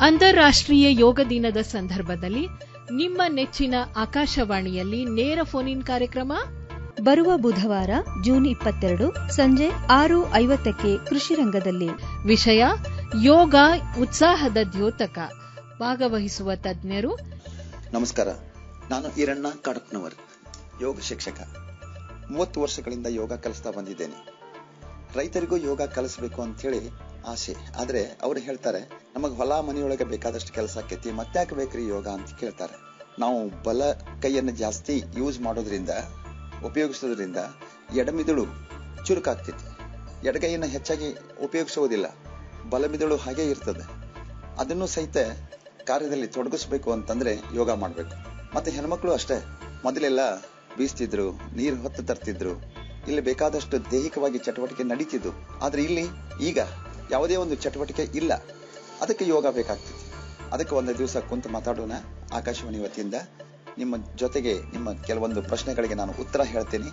ಅಂತಾರಾಷ್ಟ್ರೀಯ ಯೋಗ ದಿನದ ಸಂದರ್ಭದಲ್ಲಿ ನಿಮ್ಮ ನೆಚ್ಚಿನ ಆಕಾಶವಾಣಿಯಲ್ಲಿ ನೇರ ಫೋನ್ ಇನ್ ಕಾರ್ಯಕ್ರಮ ಬರುವ ಬುಧವಾರ ಜೂನ್ ಇಪ್ಪತ್ತೆರಡು ಸಂಜೆ ಆರು ಐವತ್ತಕ್ಕೆ ಕೃಷಿ ರಂಗದಲ್ಲಿ ವಿಷಯ ಯೋಗ ಉತ್ಸಾಹದ ದ್ಯೋತಕ ಭಾಗವಹಿಸುವ ತಜ್ಞರು ನಮಸ್ಕಾರ ನಾನು ಈರಣ್ಣ ಕಡಪ್ನವರ್ ಯೋಗ ಶಿಕ್ಷಕ ಮೂವತ್ತು ವರ್ಷಗಳಿಂದ ಯೋಗ ಕಲಿಸ್ತಾ ಬಂದಿದ್ದೇನೆ ರೈತರಿಗೂ ಯೋಗ ಕಲಿಸ್ಬೇಕು ಅಂತ ಹೇಳಿ ಆಸೆ ಆದ್ರೆ ಅವ್ರು ಹೇಳ್ತಾರೆ ನಮಗ್ ಹೊಲ ಮನೆಯೊಳಗೆ ಬೇಕಾದಷ್ಟು ಕೆಲಸ ಆಕೈತಿ ಮತ್ತ್ಯಾಕೆ ಬೇಕ್ರಿ ಯೋಗ ಅಂತ ಕೇಳ್ತಾರೆ ನಾವು ಬಲ ಕೈಯನ್ನು ಜಾಸ್ತಿ ಯೂಸ್ ಮಾಡೋದ್ರಿಂದ ಉಪಯೋಗಿಸೋದ್ರಿಂದ ಎಡಮಿದುಳು ಚುರುಕಾಗ್ತೈತಿ ಎಡಗೈಯನ್ನು ಹೆಚ್ಚಾಗಿ ಉಪಯೋಗಿಸುವುದಿಲ್ಲ ಬಲಮಿದುಳು ಹಾಗೆ ಇರ್ತದೆ ಅದನ್ನು ಸಹಿತ ಕಾರ್ಯದಲ್ಲಿ ತೊಡಗಿಸ್ಬೇಕು ಅಂತಂದ್ರೆ ಯೋಗ ಮಾಡಬೇಕು ಮತ್ತೆ ಹೆಣ್ಮಕ್ಳು ಅಷ್ಟೇ ಮೊದಲೆಲ್ಲ ಬೀಸ್ತಿದ್ರು ನೀರು ಹೊತ್ತು ತರ್ತಿದ್ರು ಇಲ್ಲಿ ಬೇಕಾದಷ್ಟು ದೈಹಿಕವಾಗಿ ಚಟುವಟಿಕೆ ನಡೀತಿದ್ದು ಆದ್ರೆ ಇಲ್ಲಿ ಈಗ ಯಾವುದೇ ಒಂದು ಚಟುವಟಿಕೆ ಇಲ್ಲ ಅದಕ್ಕೆ ಯೋಗ ಬೇಕಾಗ್ತದೆ ಅದಕ್ಕೆ ಒಂದು ದಿವಸ ಕುಂತು ಮಾತಾಡೋಣ ಆಕಾಶವಾಣಿ ವತಿಯಿಂದ ನಿಮ್ಮ ಜೊತೆಗೆ ನಿಮ್ಮ ಕೆಲವೊಂದು ಪ್ರಶ್ನೆಗಳಿಗೆ ನಾನು ಉತ್ತರ ಹೇಳ್ತೇನೆ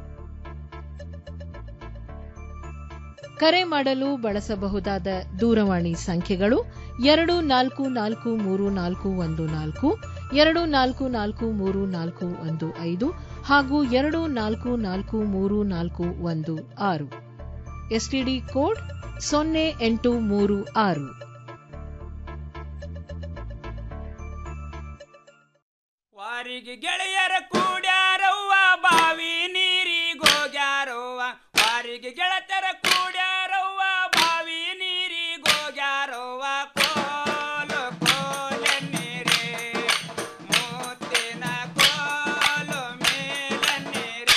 ಕರೆ ಮಾಡಲು ಬಳಸಬಹುದಾದ ದೂರವಾಣಿ ಸಂಖ್ಯೆಗಳು ಎರಡು ನಾಲ್ಕು ನಾಲ್ಕು ಮೂರು ನಾಲ್ಕು ಒಂದು ನಾಲ್ಕು ಎರಡು ನಾಲ್ಕು ನಾಲ್ಕು ಮೂರು ನಾಲ್ಕು ಒಂದು ಐದು ಹಾಗೂ ಎರಡು ನಾಲ್ಕು ನಾಲ್ಕು ಮೂರು ನಾಲ್ಕು ಒಂದು ಆರು ಎಸ್ಟಿಡಿ ಕೋಡ್ ಸೊನ್ನೆ ಎಂಟು ಮೂರು ಆರು ವಾರಿಗೆ ಗೆಳೆಯರ ಕೂಡ್ಯಾರವ್ವ ಬಾವಿ ನೀರಿಗೋಗ್ಯಾರವ್ವ ವಾರಿಗೆ ಗೆಳತರ ಕೂಡ್ಯಾರವ್ವ ಬಾವಿ ನೀರಿಗೋಗ್ಯಾರವ್ವ ಕೋಲು ಕೋಲೆನ್ನೀರೇ ಮುತ್ತಿನ ಕೋಲು ಮೇಲನ್ನೀರೇ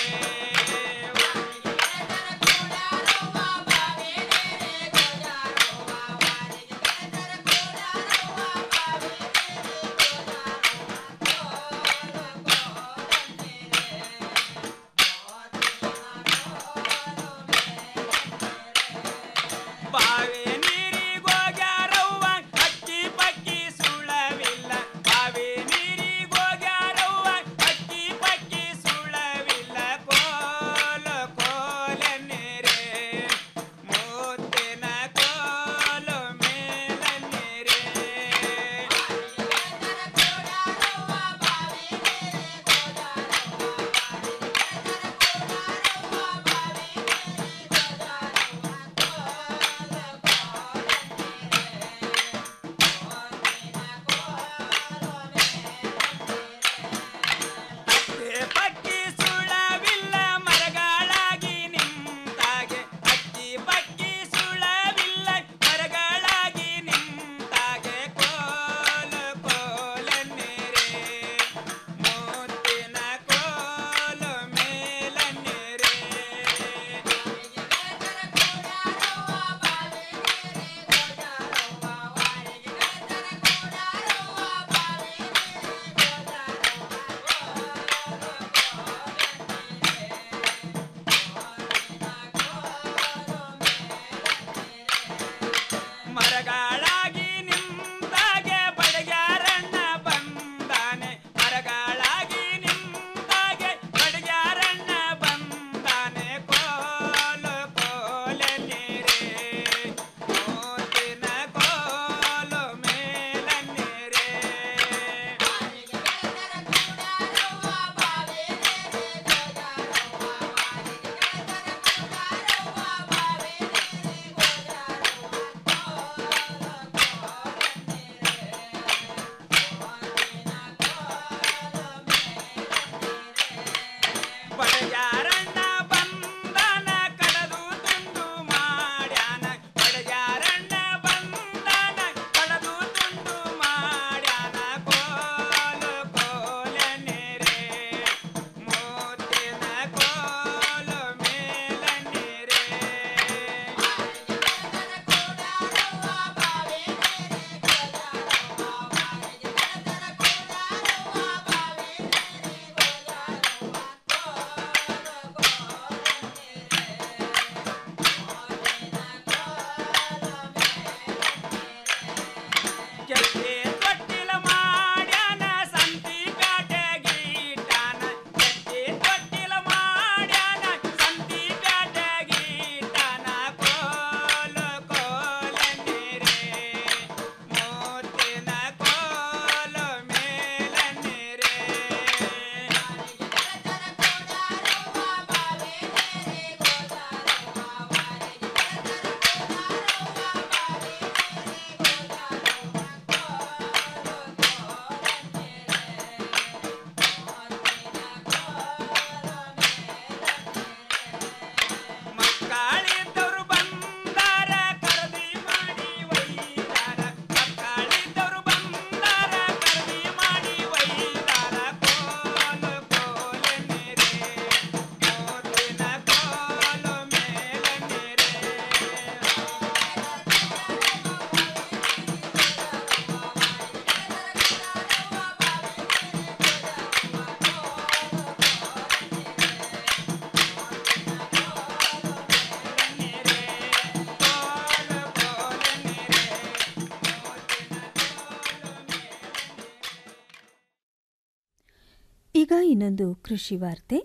ಈಗ ಇನ್ನೊಂದು ಕೃಷಿ ವಾರ್ತೆ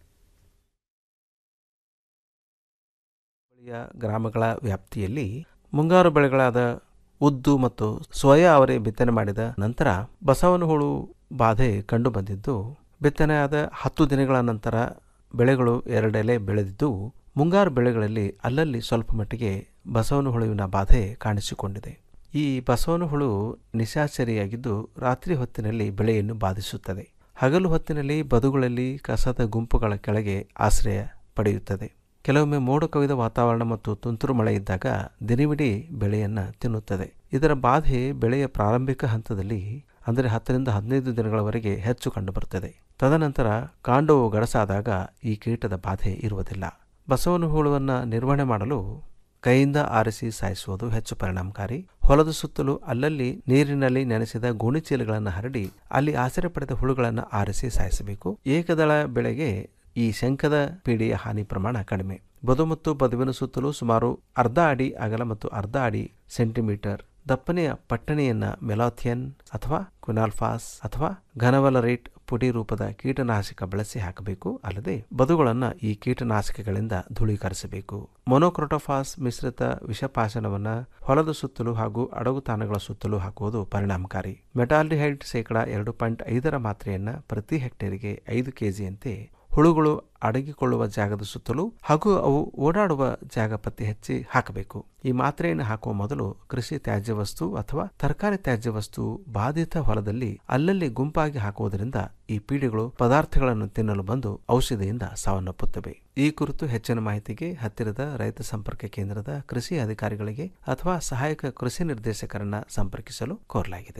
ಬಳಿಯ ಗ್ರಾಮಗಳ ವ್ಯಾಪ್ತಿಯಲ್ಲಿ ಮುಂಗಾರು ಬೆಳೆಗಳಾದ ಉದ್ದು ಮತ್ತು ಸೋಯಾ ಅವರೆ ಬಿತ್ತನೆ ಮಾಡಿದ ನಂತರ ಬಸವನ ಹುಳು ಬಾಧೆ ಕಂಡುಬಂದಿದ್ದು ಬಿತ್ತನೆಯಾದ ಹತ್ತು ದಿನಗಳ ನಂತರ ಬೆಳೆಗಳು ಎರಡೆಲೆ ಬೆಳೆದಿದ್ದು ಮುಂಗಾರು ಬೆಳೆಗಳಲ್ಲಿ ಅಲ್ಲಲ್ಲಿ ಸ್ವಲ್ಪ ಮಟ್ಟಿಗೆ ಬಸವನ ಹುಳುವಿನ ಬಾಧೆ ಕಾಣಿಸಿಕೊಂಡಿದೆ ಈ ಬಸವನ ಹುಳು ನಿಶಾಚರಿಯಾಗಿದ್ದು ರಾತ್ರಿ ಹೊತ್ತಿನಲ್ಲಿ ಬೆಳೆಯನ್ನು ಬಾಧಿಸುತ್ತದೆ ಹಗಲು ಹೊತ್ತಿನಲ್ಲಿ ಬದುಗಳಲ್ಲಿ ಕಸದ ಗುಂಪುಗಳ ಕೆಳಗೆ ಆಶ್ರಯ ಪಡೆಯುತ್ತದೆ ಕೆಲವೊಮ್ಮೆ ಮೋಡ ಕವಿದ ವಾತಾವರಣ ಮತ್ತು ತುಂತುರು ಮಳೆ ಇದ್ದಾಗ ದಿನವಿಡೀ ಬೆಳೆಯನ್ನು ತಿನ್ನುತ್ತದೆ ಇದರ ಬಾಧೆ ಬೆಳೆಯ ಪ್ರಾರಂಭಿಕ ಹಂತದಲ್ಲಿ ಅಂದರೆ ಹತ್ತರಿಂದ ಹದಿನೈದು ದಿನಗಳವರೆಗೆ ಹೆಚ್ಚು ಕಂಡುಬರುತ್ತದೆ ತದನಂತರ ಕಾಂಡವು ಗಡಸಾದಾಗ ಈ ಕೀಟದ ಬಾಧೆ ಇರುವುದಿಲ್ಲ ಬಸವನ ಹುಳುವನ್ನು ನಿರ್ವಹಣೆ ಮಾಡಲು ಕೈಯಿಂದ ಆರಿಸಿ ಸಾಯಿಸುವುದು ಹೆಚ್ಚು ಪರಿಣಾಮಕಾರಿ ಹೊಲದ ಸುತ್ತಲೂ ಅಲ್ಲಲ್ಲಿ ನೀರಿನಲ್ಲಿ ನೆನೆಸಿದ ಗೋಣಿಚೀಲಗಳನ್ನು ಹರಡಿ ಅಲ್ಲಿ ಆಸರೆ ಪಡೆದ ಹುಳುಗಳನ್ನು ಆರಿಸಿ ಸಾಯಿಸಬೇಕು ಏಕದಳ ಬೆಳೆಗೆ ಈ ಶಂಕದ ಪೀಡೆಯ ಹಾನಿ ಪ್ರಮಾಣ ಕಡಿಮೆ ಬದು ಮತ್ತು ಬದುವಿನ ಸುತ್ತಲೂ ಸುಮಾರು ಅರ್ಧ ಅಡಿ ಅಗಲ ಮತ್ತು ಅರ್ಧ ಅಡಿ ಸೆಂಟಿಮೀಟರ್ ದಪ್ಪನೆಯ ಪಟ್ಟಣಿಯನ್ನ ಮೆಲಾಥಿಯನ್ ಅಥವಾ ಕ್ವಿನಾಲ್ಫಾಸ್ ಅಥವಾ ಘನವಲರೇಟ್ ಪುಡಿ ರೂಪದ ಕೀಟನಾಶಕ ಬಳಸಿ ಹಾಕಬೇಕು ಅಲ್ಲದೆ ಬದುಗಳನ್ನು ಈ ಕೀಟನಾಶಕಗಳಿಂದ ಧೂಳೀಕರಿಸಬೇಕು ಮೊನೋಕ್ರೋಟೋಫಾಸ್ ಮಿಶ್ರಿತ ವಿಷಪಾಶನವನ್ನು ಹೊಲದ ಸುತ್ತಲೂ ಹಾಗೂ ಅಡಗು ತಾಣಗಳ ಸುತ್ತಲೂ ಹಾಕುವುದು ಪರಿಣಾಮಕಾರಿ ಮೆಟಾಲ್ಡಿಹೈಡ್ ಶೇಕಡ ಎರಡು ಪಾಯಿಂಟ್ ಐದರ ಮಾತ್ರೆಯನ್ನ ಪ್ರತಿ ಹೆಕ್ಟೇರಿಗೆ ಐದು ಕೆಜಿಯಂತೆ ಹುಳುಗಳು ಅಡಗಿಕೊಳ್ಳುವ ಜಾಗದ ಸುತ್ತಲೂ ಹಾಗೂ ಅವು ಓಡಾಡುವ ಜಾಗ ಪತ್ತೆ ಹಚ್ಚಿ ಹಾಕಬೇಕು ಈ ಮಾತ್ರೆಯನ್ನು ಹಾಕುವ ಮೊದಲು ಕೃಷಿ ತ್ಯಾಜ್ಯ ವಸ್ತು ಅಥವಾ ತರಕಾರಿ ತ್ಯಾಜ್ಯ ವಸ್ತು ಬಾಧಿತ ಹೊಲದಲ್ಲಿ ಅಲ್ಲಲ್ಲಿ ಗುಂಪಾಗಿ ಹಾಕುವುದರಿಂದ ಈ ಪೀಡೆಗಳು ಪದಾರ್ಥಗಳನ್ನು ತಿನ್ನಲು ಬಂದು ಔಷಧಿಯಿಂದ ಸಾವನ್ನಪ್ಪುತ್ತವೆ ಈ ಕುರಿತು ಹೆಚ್ಚಿನ ಮಾಹಿತಿಗೆ ಹತ್ತಿರದ ರೈತ ಸಂಪರ್ಕ ಕೇಂದ್ರದ ಕೃಷಿ ಅಧಿಕಾರಿಗಳಿಗೆ ಅಥವಾ ಸಹಾಯಕ ಕೃಷಿ ನಿರ್ದೇಶಕರನ್ನ ಸಂಪರ್ಕಿಸಲು ಕೋರಲಾಗಿದೆ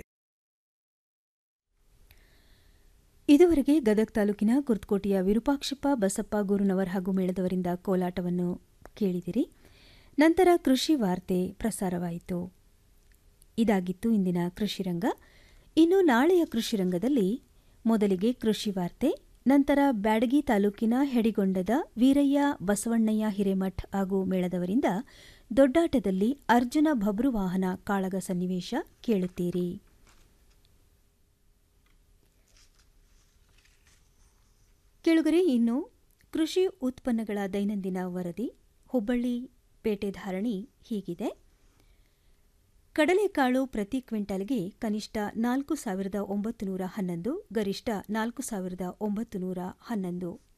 ಇದುವರೆಗೆ ಗದಗ ತಾಲೂಕಿನ ಕುರ್ತಕೋಟೆಯ ವಿರೂಪಾಕ್ಷಪ್ಪ ಬಸಪ್ಪ ಗುರುನವರ್ ಹಾಗೂ ಮೇಳದವರಿಂದ ಕೋಲಾಟವನ್ನು ಕೇಳಿದಿರಿ ನಂತರ ಕೃಷಿ ವಾರ್ತೆ ಪ್ರಸಾರವಾಯಿತು ಇದಾಗಿತ್ತು ಇಂದಿನ ಕೃಷಿರಂಗ ಇನ್ನು ನಾಳೆಯ ಕೃಷಿರಂಗದಲ್ಲಿ ಮೊದಲಿಗೆ ಕೃಷಿ ವಾರ್ತೆ ನಂತರ ಬ್ಯಾಡಗಿ ತಾಲೂಕಿನ ಹೆಡಿಗೊಂಡದ ವೀರಯ್ಯ ಬಸವಣ್ಣಯ್ಯ ಹಿರೇಮಠ್ ಹಾಗೂ ಮೇಳದವರಿಂದ ದೊಡ್ಡಾಟದಲ್ಲಿ ಅರ್ಜುನ ಭಬ್ರುವಾಹನ ಕಾಳಗ ಸನ್ನಿವೇಶ ಕೇಳುತ್ತೀರಿ ಕೆಳಗರೆ ಇನ್ನು ಕೃಷಿ ಉತ್ಪನ್ನಗಳ ದೈನಂದಿನ ವರದಿ ಹುಬ್ಬಳ್ಳಿ ಪೇಟೆ ಧಾರಣಿ ಹೀಗಿದೆ ಕಡಲೆಕಾಳು ಪ್ರತಿ ಕ್ವಿಂಟಲ್ಗೆ ಕನಿಷ್ಠ ನಾಲ್ಕು ಸಾವಿರದ ಒಂಬತ್ತು ನೂರ ಹನ್ನೊಂದು ಗರಿಷ್ಠ ನಾಲ್ಕು ಸಾವಿರದ ಒಂಬತ್ತು ನೂರ ಹನ್ನೊಂದು